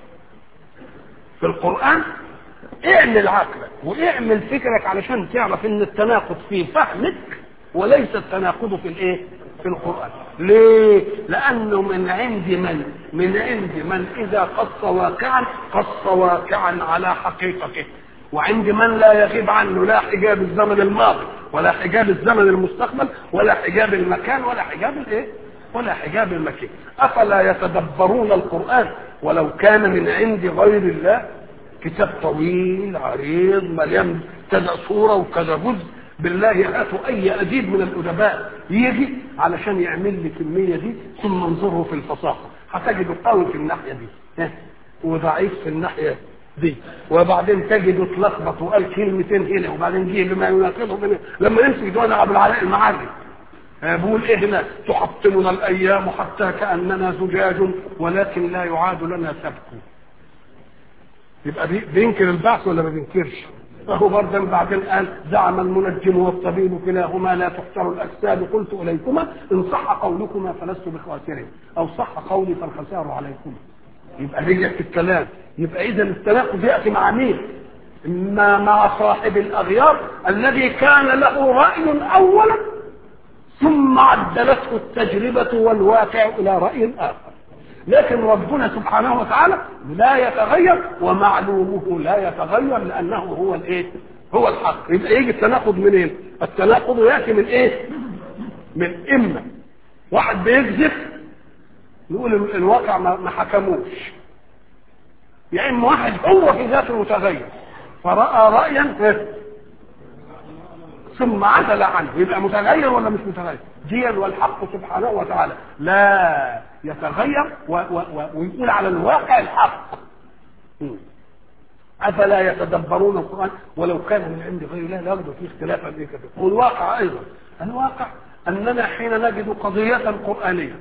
[SPEAKER 1] في القران اعمل عقلك واعمل فكرك علشان تعرف ان التناقض في فهمك وليس التناقض في الايه في القران ليه لانه من عند من من عند من اذا قص واقعا قص واقعا على حقيقته وعند من لا يغيب عنه لا حجاب الزمن الماضي ولا حجاب الزمن المستقبل ولا حجاب المكان ولا حجاب الايه ولا حجاب المكان افلا يتدبرون القران ولو كان من عند غير الله كتاب طويل عريض مليان كذا صورة وكذا جزء بالله هاتوا أي أديب من الأدباء يجي علشان يعمل لي الكمية دي ثم انظره في الفصاحة هتجده قوي في الناحية دي ها؟ وضعيف في الناحية دي وبعدين تجده اتلخبط وقال كلمتين هنا وبعدين جه لما يناقضه من لما يمسك دون عبد العلاء المعري بيقول ايه هنا تحطمنا الايام حتى كاننا زجاج ولكن لا يعاد لنا سبك يبقى بينكر البعث ولا ما بينكرش فهو برضه بعدين قال زعم المنجم والطبيب كلاهما لا تحتر الاجساد قلت اليكما ان صح قولكما فلست بخاسرين او صح قولي فالخسار عليكما يبقى رجع في الكلام يبقى اذا التناقض ياتي مع مين؟ اما مع صاحب الاغيار الذي كان له راي اولا ثم عدلته التجربه والواقع الى راي اخر لكن ربنا سبحانه وتعالى لا يتغير ومعلومه لا يتغير لانه هو الايه هو الحق يبقى يجي التناقض منين إيه؟ التناقض ياتي من ايه من اما واحد بيكذب نقول الواقع ما حكموش يا اما واحد هو في ذاته متغير فراى رايا ثم عدل عنه يبقى متغير ولا مش متغير ديا والحق سبحانه وتعالى لا يتغير و و و ويقول على الواقع الحق افلا يتدبرون القران ولو كان من عند غير الله لوجدوا فيه اختلافا كثيرا والواقع ايضا الواقع اننا حين نجد قضيه قرانيه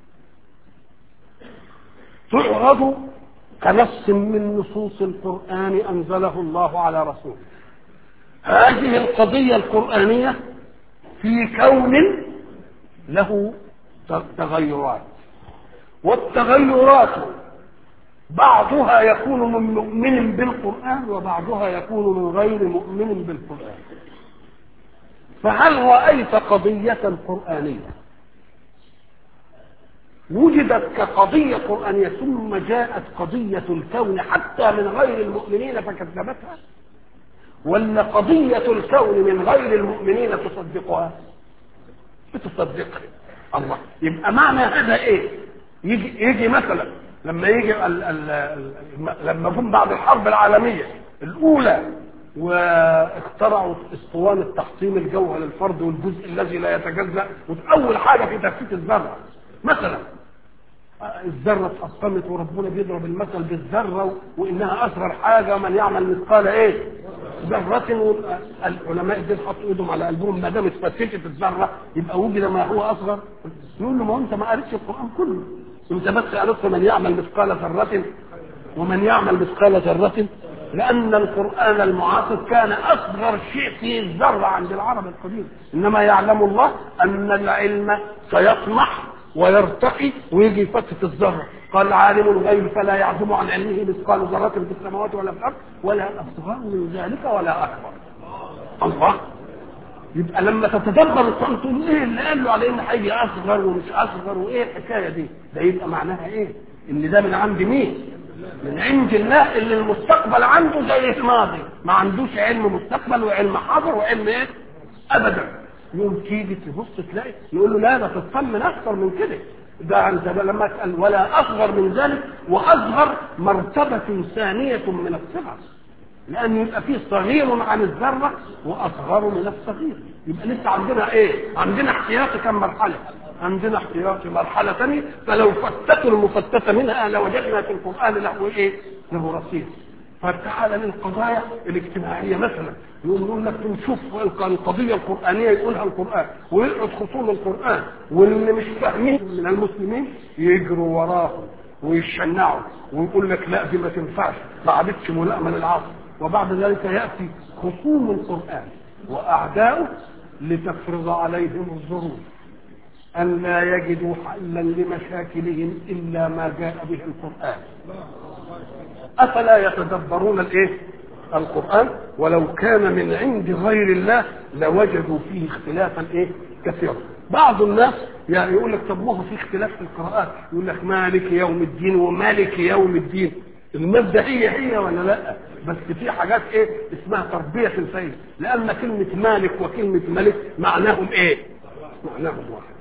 [SPEAKER 1] تعرض كنص من نصوص القران انزله الله على رسوله هذه القضيه القرانيه في كون له تغيرات والتغيرات بعضها يكون من مؤمن بالقرآن وبعضها يكون من غير مؤمن بالقرآن فهل رأيت قضية قرآنية وجدت كقضية قرآنية ثم جاءت قضية الكون حتى من غير المؤمنين فكذبتها ولا قضية الكون من غير المؤمنين تصدقها بتصدقها الله يبقى معنى هذا ايه يجي يجي مثلا لما يجي ال ال ال لما جم بعد الحرب العالميه الاولى واخترعوا اسطوانه تحطيم الجو للفرد والجزء الذي لا يتجزا واول حاجه في تثبيت الذره مثلا الذره اتحطمت وربنا بيضرب المثل بالذره وانها اصغر حاجه من يعمل مثقال ايه؟ ذرة العلماء دول حطوا ايدهم على قلبهم ما دام اتفتشت الذرة يبقى وجد ما هو اصغر يقول له ما انت ما قريتش القرآن كله انت بس قريت من يعمل مثقال ذرة ومن يعمل مثقال ذرة لأن القرآن المعاصر كان أصغر شيء في الذرة عند العرب القديم إنما يعلم الله أن العلم سيطمح ويرتقي ويجي يفتت الذرة قال عالم الغيب فلا يعزم عن علمه مثقال ذرة في السماوات ولا في الأرض ولا أصغر من ذلك ولا أكبر الله يبقى لما تتدبر القرآن تقول ايه اللي قال له على ان هيجي اصغر ومش اصغر وايه الحكايه دي؟ ده يبقى معناها ايه؟ ان ده من عند مين؟ من عند الله اللي المستقبل عنده زي الماضي ما عندوش علم مستقبل وعلم حاضر وعلم ايه؟ ابدا يوم تيجي تبص تلاقي يقول له لا ده تطمن اكثر من كده ده انت لما تسال ولا اصغر من ذلك واصغر مرتبه ثانيه من الصغر لان يبقى فيه صغير عن الذره واصغر من الصغير يبقى لسه عندنا ايه عندنا احتياطي كم مرحله عندنا احتياطي مرحله ثانيه فلو فتتوا المفتته منها لوجدنا في القران له ايه له رصيد فتعال للقضايا الاجتماعيه مثلا يقولون لك نشوف القضيه القرانيه يقولها القران ويقعد خصوم القران واللي مش فاهمين من المسلمين يجروا وراهم ويشنعوا ويقول لك لا دي ما تنفعش ما عادتش ملائمه للعصر وبعد ذلك ياتي خصوم القران واعداؤه لتفرض عليهم الظروف أن لا يجدوا حلا لمشاكلهم إلا ما جاء به القرآن أفلا يتدبرون الإيه؟ القرآن ولو كان من عند غير الله لوجدوا فيه اختلافا إيه؟ كثيرا بعض الناس يعني يقول لك طب ما هو في اختلاف في القراءات يقول لك مالك يوم الدين ومالك يوم الدين المادة هي هي ولا لا بس في حاجات ايه اسمها تربية الفيل لأن كلمة مالك وكلمة ملك معناهم ايه معناهم واحد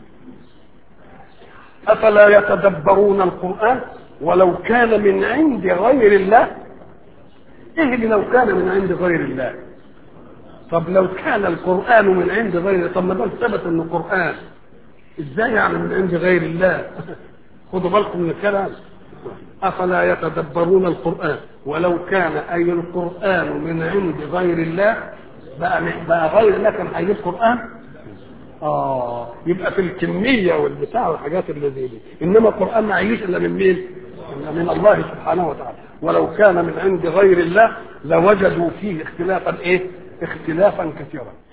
[SPEAKER 1] أفلا يتدبرون القرآن ولو كان من عند غير الله إيه اللي لو كان من عند غير الله طب لو كان القرآن من عند غير الله طب ما دام ثبت إنه قرآن إزاي يعني من عند غير الله خدوا بالكم من الكلام أفلا يتدبرون القرآن ولو كان أي القرآن من عند غير الله بقى, بقى غير الله كان هيجيب قرآن اه يبقى في الكميه والبتاع والحاجات اللي زي دي انما القران ما يعيش الا من مين؟ الا من الله سبحانه وتعالى ولو كان من عند غير الله لوجدوا فيه اختلافا ايه؟ اختلافا كثيرا